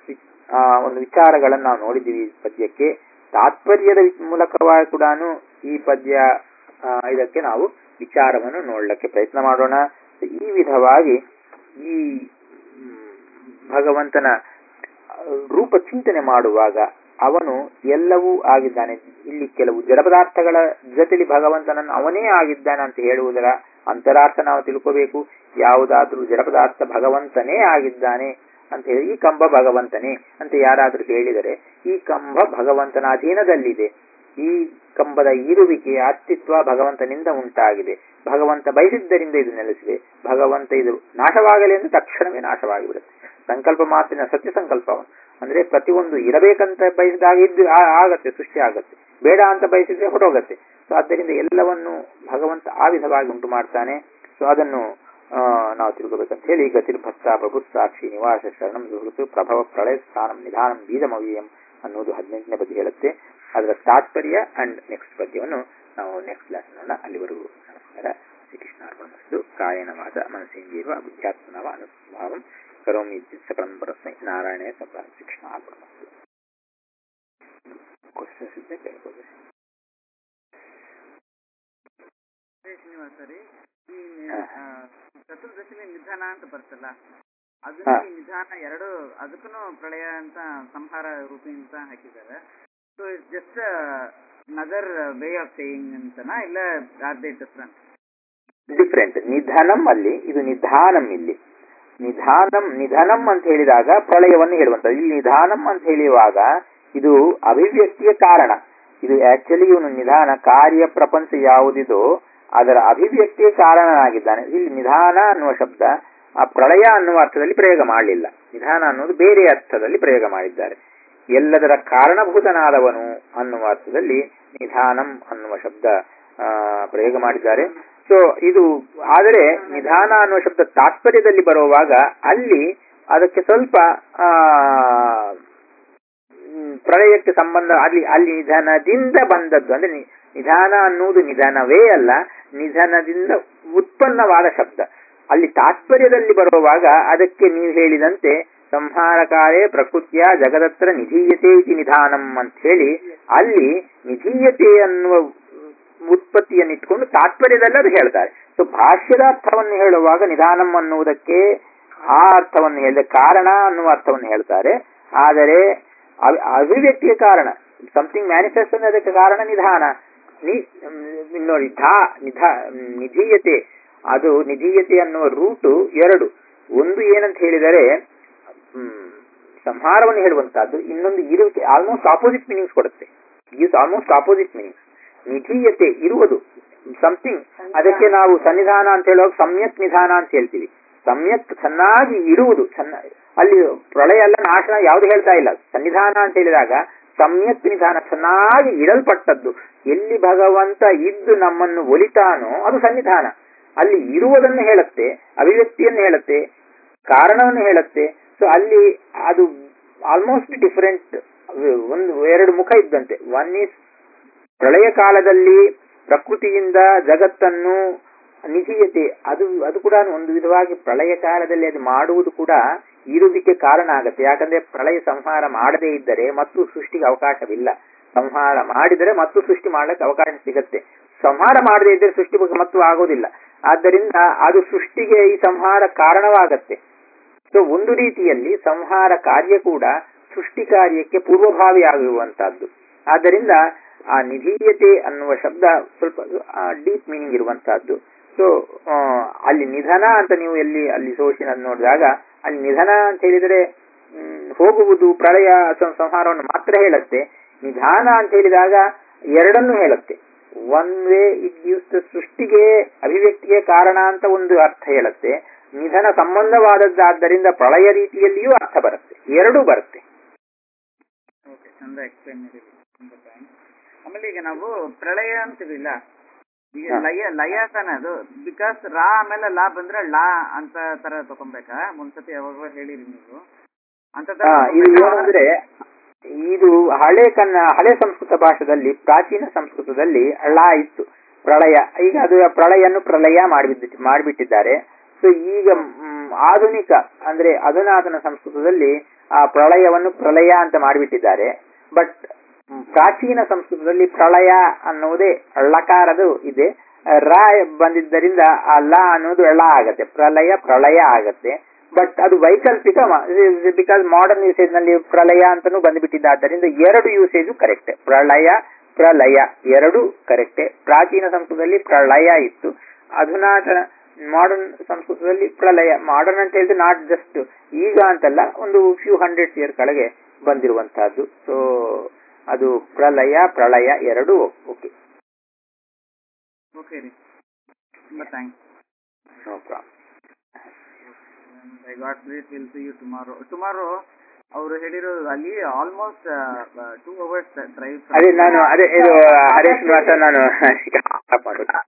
ಒಂದು ವಿಚಾರಗಳನ್ನು ನಾವು ನೋಡಿದ್ದೀವಿ ಈ ಪದ್ಯಕ್ಕೆ ತಾತ್ಪರ್ಯದ ಮೂಲಕವಾಗಿ ಕೂಡ ಈ ಪದ್ಯ ಇದಕ್ಕೆ ನಾವು ವಿಚಾರವನ್ನು ನೋಡಲಿಕ್ಕೆ ಪ್ರಯತ್ನ ಮಾಡೋಣ ಈ ವಿಧವಾಗಿ ಈ ಭಗವಂತನ ರೂಪ ಚಿಂತನೆ ಮಾಡುವಾಗ ಅವನು ಎಲ್ಲವೂ ಆಗಿದ್ದಾನೆ ಇಲ್ಲಿ ಕೆಲವು ಜಡ ಪದಾರ್ಥಗಳ ಜೊತೆಲಿ ಭಗವಂತನನ್ನು ಅವನೇ ಆಗಿದ್ದಾನೆ ಅಂತ ಹೇಳುವುದರ ಅಂತರಾರ್ಥ ನಾವು ತಿಳ್ಕೋಬೇಕು ಯಾವುದಾದ್ರೂ ಜಡ ಪದಾರ್ಥ ಭಗವಂತನೇ ಆಗಿದ್ದಾನೆ ಅಂತ ಹೇಳಿ ಈ ಕಂಬ ಭಗವಂತನೇ ಅಂತ ಯಾರಾದ್ರೂ ಹೇಳಿದರೆ ಈ ಕಂಬ ಭಗವಂತನ ಅಧೀನದಲ್ಲಿದೆ ಈ ಕಂಬದ ಇರುವಿಕೆ ಅಸ್ತಿತ್ವ ಭಗವಂತನಿಂದ ಉಂಟಾಗಿದೆ ಭಗವಂತ ಬಯಸಿದ್ದರಿಂದ ಇದು ನೆಲೆಸಿದೆ ಭಗವಂತ ಇದು ನಾಶವಾಗಲಿ ಎಂದು ತಕ್ಷಣವೇ ನಾಶವಾಗಿಬಿಡುತ್ತೆ ಸಂಕಲ್ಪ ಮಾತಿನ ಸತ್ಯ ಸಂಕಲ್ಪವನ್ನು ಅಂದ್ರೆ ಪ್ರತಿಯೊಂದು ಇರಬೇಕಂತ ಬಯಸಿದಾಗ ಇದ್ದು ಆ- ಆಗತ್ತೆ ಸೃಷ್ಟಿ ಆಗತ್ತೆ ಬೇಡ ಅಂತ ಬಯಸಿದ್ರೆ ಹೊರಟೋಗತ್ತೆ ಸೊ ಆದ್ದರಿಂದ ಎಲ್ಲವನ್ನು ಭಗವಂತ ಆ ವಿಧವಾಗಿ ಉಂಟು ಮಾಡ್ತಾನೆ ಸೊ ಅದನ್ನು ಆ, ನಾವು ತಿಳ್ಕೋಬೇಕಂತ ಹೇಳಿ ಗತಿರ್ಭಕ್ತ ಪ್ರಭು ಸಾಕ್ಷಿ ನಿವಾಸ ಶರಣಂ ಸುಹೃತು ಪ್ರಭವ ಪ್ರಳಯ ಸ್ಥಾನಂ ನಿಧಾನಂ ಬೀಜಮವ್ಯಯಂ ಅನ್ನೋದು ಹದಿನೆಂಟನೇ ಪದ್ಯ ಹೇಳುತ್ತೆ ಅದರ ತಾತ್ಪರ್ಯ ಅಂಡ್ ನೆಕ್ಸ್ಟ್ ಪದ್ಯವನ್ನು ನಾವು ನೆಕ್ಸ್ಟ್ ಕ್ಲಾಸ್ ನೋಡೋಣ ಅಲ್ಲಿವರೆಗೂ ನಮಸ್ಕಾರ ಶ್ರೀಕೃಷ್ಣ ಅರ್ಪಣಮಸ್ತು ಕಾಯನ ವಾದ ಮನಸ್ಸೇಂದ್ರಿಯವ ಬುದ್ಧ್ಯಾತ್ಮನವ ಅನುಸ್ಭಾವಂ ಕರೋಮಿ ಸಕಲಂ ಪರಸ್ಮೈ ನಾರಾಯಣ ಸಕಲ ಶ್ರೀಕೃಷ್ಣ ಅರ್ಪಣಮಸ್ತು ಕ್ವಶನ್ಸ್ ಇದ್ದರೆ ಕೇಳ್ಬೋದು ಶ್ರೀನಿವಾಸ ರೀ ಈ ಹಾ. ಆ, ಚತುರ್ದಶಿಲಿ ನಿಧಾನ ಅಂತ ಬರ್ತಲ್ಲ ಹಾ. ಅದನ್ನ ಈ ನಿಧಾನ ಎರಡು ಅದಕ್ಕೂ ಪ್ರಳಯ ಅಂತ ಸಂಹಾರ ರೂಪಿ ಅಂತ ಹಾಕಿದ್ದಾರೆ so it's just another way of saying ಅಂತನಾ ಇಲ್ಲ ಆರ್ ದೇ ಡಿಫ್ರೆಂಟ್ ಡಿಫ್ರೆಂಟ್ ನಿಧನಂ ಅಲ್ಲಿ ಇದು ನಿಧಾನಂ ಇಲ್ಲಿ ನಿಧಾನಂ ನಿಧನಂ ಅಂತ ಹೇಳಿದಾಗ ಪ್ರಳಯವನ್ನು ಹೇಳುವಂತ ಇಲ್ಲಿ ನಿಧಾನಂ ಅಂತ ಹೇಳುವಾಗ ಇದು ಅಭಿವ್ಯಕ್ತಿಯ ಕಾರಣ ಇದು ಆಕ್ಚುಲಿ ಇವನು ನಿಧಾನ ಕಾರ್ಯ ಪ್ರಪಂಚ ಯಾವುದಿದೋ ಅದರ ಅಭಿವ್ಯಕ್ತಿಯ ಕಾರಣನಾಗಿದ್ದಾನೆ ಇಲ್ಲಿ ನಿಧಾನ ಅನ್ನುವ ಶಬ್ದ ಆ ಪ್ರಳಯ ಅನ್ನುವ ಅರ್ಥದಲ್ಲಿ ಪ್ರಯೋಗ ಮಾಡಲಿಲ್ಲ ನಿಧಾನ ಅನ್ನೋದು ಬೇರೆ ಅರ್ಥದಲ್ಲಿ ಪ್ರಯೋಗ ಮಾಡಿದ್ದಾರೆ ಎಲ್ಲದರ ಕಾರಣಭೂತನಾದವನು ಅನ್ನುವ ಅರ್ಥದಲ್ಲಿ ನಿಧಾನಂ ಅನ್ನುವ ಶಬ್ದ ಆ, ಪ್ರಯೋಗ ಮಾಡಿದ್ದಾರೆ ಸೊ ಇದು ಆದರೆ ನಿಧಾನ ಅನ್ನುವ ಶಬ್ದ ತಾತ್ಪರ್ಯದಲ್ಲಿ ಬರುವಾಗ ಅಲ್ಲಿ ಅದಕ್ಕೆ ಸ್ವಲ್ಪ ಆ ಮ್, ಪ್ರಳಯಕ್ಕೆ ಸಂಬಂಧ ಅಲ್ಲಿ ಅಲ್ಲಿ ನಿಧನದಿಂದ ಬಂದದ್ದು ಅಂದ್ರೆ ನಿ- ನಿಧಾನ ಅನ್ನುವುದು ನಿಧನವೇ ಅಲ್ಲ ನಿಧನದಿಂದ ಉತ್ಪನ್ನವಾದ ಶಬ್ದ ಅಲ್ಲಿ ತಾತ್ಪರ್ಯದಲ್ಲಿ ಬರುವಾಗ ಅದಕ್ಕೆ ನೀವು ಹೇಳಿದಂತೆ ಸಂಹಾರಕಾರೇ ಪ್ರಕೃತಿಯ ಜಗದತ್ರ ನಿಧೀಯತೆ ಇತಿ ನಿಧಾನಂ ಅಂತ ಹೇಳಿ ಅಲ್ಲಿ ನಿಧೀಯತೆ ಅನ್ನುವ ಉತ್ಪತ್ತಿಯನ್ನು ಇಟ್ಕೊಂಡು ತಾತ್ಪರ್ಯದಲ್ಲಿ ಅದು ಹೇಳ್ತಾರೆ ಸೊ ಭಾಷ್ಯದ ಅರ್ಥವನ್ನು ಹೇಳುವಾಗ ನಿಧಾನಂ ಅನ್ನುವುದಕ್ಕೆ ಆ ಅರ್ಥವನ್ನು ಹೇಳಿದ ಕಾರಣ ಅನ್ನುವ ಅರ್ಥವನ್ನು ಹೇಳ್ತಾರೆ ಆದರೆ ಅಭಿ- ಅಭಿವ್ಯಕ್ತಿಯ ಕಾರಣ ಸಮಥಿಂಗ್ ಮ್ಯಾನಿಫೆಸ್ಟೇಷನ್ ಅದಕ್ಕೆ ಕಾರಣ ನಿಧಾನ ನಿ ಮ್, ನೋಡಿ ಧಾ ನಿಧಾ ನಿಧೀಯತೆ ಅದು ನಿಧೀಯತೆ ಅನ್ನುವ ರೂಟು ಎರಡು ಒಂದು ಏನಂತ ಹೇಳಿದರೆ ಹ್ಮ್, ಸಂಹಾರವನ್ನು ಹೇಳುವಂತಹದ್ದು ಇನ್ನೊಂದು ಇರುವಿಕೆ ಆಲ್ಮೋಸ್ಟ್ ಆಪೋಸಿಟ್ ಮೀನಿಂಗ್ಸ್ ಕೊಡುತ್ತೆ ಈಸ್ ಆಲ್ಮೋಸ್ಟ್ ಆಪೋಸಿಟ್ ಮೀನಿಂಗ್ಸ್ ನಿಧೀಯತೆ ಇರುವುದು ಸಮಥಿಂಗ್ ಅದಕ್ಕೆ ನಾವು ಸನ್ನಿಧಾನ ಅಂತ ಹೇಳುವಾಗ ಸಮ್ಯಕ್ ನಿಧಾನ ಅಂತ ಹೇಳ್ತೀವಿ ಸಮ್ಯಕ್ ಚೆನ್ನಾಗಿ ಇರುವುದು ಚೆನ್ನ ಅಲ್ಲಿ ಪ್ರಳಯ ಎಲ್ಲ ನಾಶ ಯಾವುದು ಹೇಳ್ತಾ ಇಲ್ಲ ಸನ್ನಿಧಾನ ಅಂತ ಹೇಳಿದಾಗ ಸಮ್ಯಕ್ ನಿಧಾನ ಚೆನ್ನಾಗಿ ಇಡಲ್ಪಟ್ಟದ್ದು ಎಲ್ಲಿ ಭಗವಂತ ಇದ್ದು ನಮ್ಮನ್ನು ಒಲಿತಾನೋ ಅದು ಸನ್ನಿಧಾನ ಅಲ್ಲಿ ಇರುವುದನ್ನು ಹೇಳುತ್ತೆ ಅಭಿವ್ಯಕ್ತಿಯನ್ನು ಹೇಳುತ್ತೆ ಕಾರಣವನ್ನು ಹೇಳುತ್ತೆ ಸೊ ಅಲ್ಲಿ ಅದು ಆಲ್ಮೋಸ್ಟ್ ಡಿಫರೆಂಟ್ ಒಂದು ಎರಡು ಮುಖ ಇದ್ದಂತೆ ಒನ್ ಈಸ್ ಪ್ರಳಯ ಕಾಲದಲ್ಲಿ ಪ್ರಕೃತಿಯಿಂದ ಜಗತ್ತನ್ನು ನಿಧೀಯತೆ ಅದು ಅದು ಕೂಡ ಒಂದು ವಿಧವಾಗಿ ಪ್ರಳಯ ಕಾಲದಲ್ಲಿ ಅದು ಮಾಡುವುದು ಕೂಡ ಇರುವಿಕೆ ಕಾರಣ ಆಗತ್ತೆ ಯಾಕಂದ್ರೆ ಪ್ರಳಯ ಸಂಹಾರ ಮಾಡದೇ ಇದ್ದರೆ ಮತ್ತು ಸೃಷ್ಟಿಗೆ ಅವಕಾಶವಿಲ್ಲ ಸಂಹಾರ ಮಾಡಿದರೆ ಮತ್ತು ಸೃಷ್ಟಿ ಮಾಡಲಿಕ್ಕೆ ಅವಕಾಶ ಸಿಗತ್ತೆ ಸಂಹಾರ ಮಾಡದೇ ಇದ್ದರೆ ಸೃಷ್ಟಿ ಮತ್ತು ಆಗೋದಿಲ್ಲ ಆದ್ದರಿಂದ ಅದು ಸೃಷ್ಟಿಗೆ ಈ ಸಂಹಾರ ಕಾರಣವಾಗತ್ತೆ ಸೊ ಒಂದು ರೀತಿಯಲ್ಲಿ ಸಂಹಾರ ಕಾರ್ಯ ಕೂಡ ಸೃಷ್ಟಿ ಕಾರ್ಯಕ್ಕೆ ಪೂರ್ವಭಾವಿ ಆಗಿರುವಂತಹದ್ದು ಆದ್ದರಿಂದ ಆ ನಿಧೀಯತೆ ಅನ್ನುವ ಶಬ್ದ ಸ್ವಲ್ಪ ಡೀಪ್ ಮೀನಿಂಗ್ ಇರುವಂತಹದ್ದು ಸೊ ಅಲ್ಲಿ ನಿಧನ ಅಂತ ನೀವು ಎಲ್ಲಿ ಅಲ್ಲಿ ಸೋಷಿನ ನೋಡಿದಾಗ ಅಲ್ಲಿ ನಿಧನ ಅಂತ ಹೇಳಿದರೆ ಮ್, ಹೋಗುವುದು ಪ್ರಳಯ ಅಥವಾ ಸಂಹಾರವನ್ನು ಮಾತ್ರ ಹೇಳುತ್ತೆ ನಿಧಾನ ಅಂತ ಹೇಳಿದಾಗ ಎರಡನ್ನೂ ಹೇಳುತ್ತೆ one way it gives the ಸೃಷ್ಟಿಗೆ ಅಭಿವ್ಯಕ್ತಿಗೆ ಕಾರಣ ಅಂತ ಒಂದು ಅರ್ಥ ಹೇಳುತ್ತೆ ನಿಧನ ಸಂಬಂಧವಾದದ್ದಾದ್ದರಿಂದ ಪ್ರಳಯ ರೀತಿಯಲ್ಲಿಯೂ ಅರ್ಥ ಬರುತ್ತೆ ಎರಡೂ ಬರುತ್ತೆ ಓಕೆ ಚಂದ ಎಕ್ಸ್ಪ್ಲೈನ್ ಮಾಡಿದ್ರಿ ತುಂಬಾ ಥ್ಯಾಂಕ್ಸ್ ಆಮೇಲೆ ಈಗ ನಾವು ಪ್ರಳಯ ಅಂತೀವಿಲ್ಲ ಈಗ ಹಾ. ಲಯ ಲಯ ತಾನೆ ಅದು ಬಿಕಾಸ್ ರಾ ಆಮೇಲೆ ಲಾ ಬಂದ್ರೆ ಲಾ ಅಂತ ತರ ತಗೊಂಬೇಕಾ ಒಂದ್ಸತಿ ಯಾವಾಗ ಹೇಳಿರಿ ನೀವು ಅಂತ ತರ ಹಾ, ಇದು ತಗೊಂಬೇಕಾ? ಏನಂದ್ರೆ ಇದು ಹಳೆ ಕನ್ನ ಹಳೆ ಸಂಸ್ಕೃತ ಭಾಷೆಯಲ್ಲಿ ಪ್ರಾಚೀನ ಸಂಸ್ಕೃತದಲ್ಲಿ ಳ ಇತ್ತು ಪ್ರಳಯ ಈಗ ಅದು ಪ್ರಳಯನ್ನು ಪ್ರಳಯ ಮಾಡಿಬಿಟ್ಟು ಮಾಡಿಬಿಟ್ಟಿದ್ದಾರೆ ಸೊ ಈಗ ಮ್, ಆಧುನಿಕ ಅಂದ್ರೆ ಅಧುನಾತನ ಸಂಸ್ಕೃತದಲ್ಲಿ ಆ ಪ್ರಳಯವನ್ನು ಪ್ರಳಯ ಅಂತ ಮಾಡಿಬಿಟ್ಟಿದ್ದಾರೆ ಬಟ್ ಪ್ರಾಚೀನ ಸಂಸ್ಕೃತದಲ್ಲಿ ಪ್ರಳಯ ಅನ್ನುವುದೇ ಳಕಾರದು ಇದೆ ರ ಬಂದಿದ್ದರಿಂದ ಆ ಲ ಅನ್ನೋದು ಳ ಆಗತ್ತೆ ಪ್ರಳಯ ಪ್ರಳಯ ಆಗತ್ತೆ ಬಟ್ ಅದು ವೈಕಲ್ಪಿಕ ಬಿಕಾಸ್ ಮಾಡರ್ನ್ ಯೂಸೇಜ್ ನಲ್ಲಿ ಪ್ರಳಯ ಅಂತಾನೂ ಬಂದ್ಬಿಟ್ಟಿದೆ ಆದ್ದರಿಂದ ಎರಡು ಯೂಸೇಜು ಕರೆಕ್ಟ್ ಪ್ರಳಯ ಪ್ರಲಯ ಎರಡು ಕರೆಕ್ಟೆ ಪ್ರಾಚೀನ ಸಂಸ್ಕೃತದಲ್ಲಿ ಪ್ರಳಯ ಇತ್ತು ಅಧುನಾತನ ಮಾಡರ್ನ್ ಸಂಸ್ಕೃತದಲ್ಲಿ ಪ್ರಳಯ ಮಾಡರ್ನ್ ಅಂತ ಹೇಳಿದ್ರೆ ನಾಟ್ ಜಸ್ಟ್ ಈಗ ಅಂತಲ್ಲ ಒಂದು ಫ್ಯೂ ಹಂಡ್ರೆಡ್ ಇಯರ್ ಕೆಳಗೆ ಬಂದಿರುವಂತಹದ್ದು ಸೊ ಅದು ಪ್ರಲಯ ಪ್ರಳಯ ಎರಡು ಓಕೆ ಓಕೆ ರೀ ತುಂಬ thanks no problem I got great will see you tomorrow tomorrow ಅವರು ಹೇಳಿರೋದು ಅಲ್ಲಿ ಆಲ್ಮೋಸ್ಟ್ ಟೂ ಅವರ್ಸ್ ಡ್ರೈವ್ ಅದೇ ನಾನು ಅದೇ ಇದು ಹರೇ ಶ್ರೀನಿವಾಸ ನಾನು ಮಾಡೋದು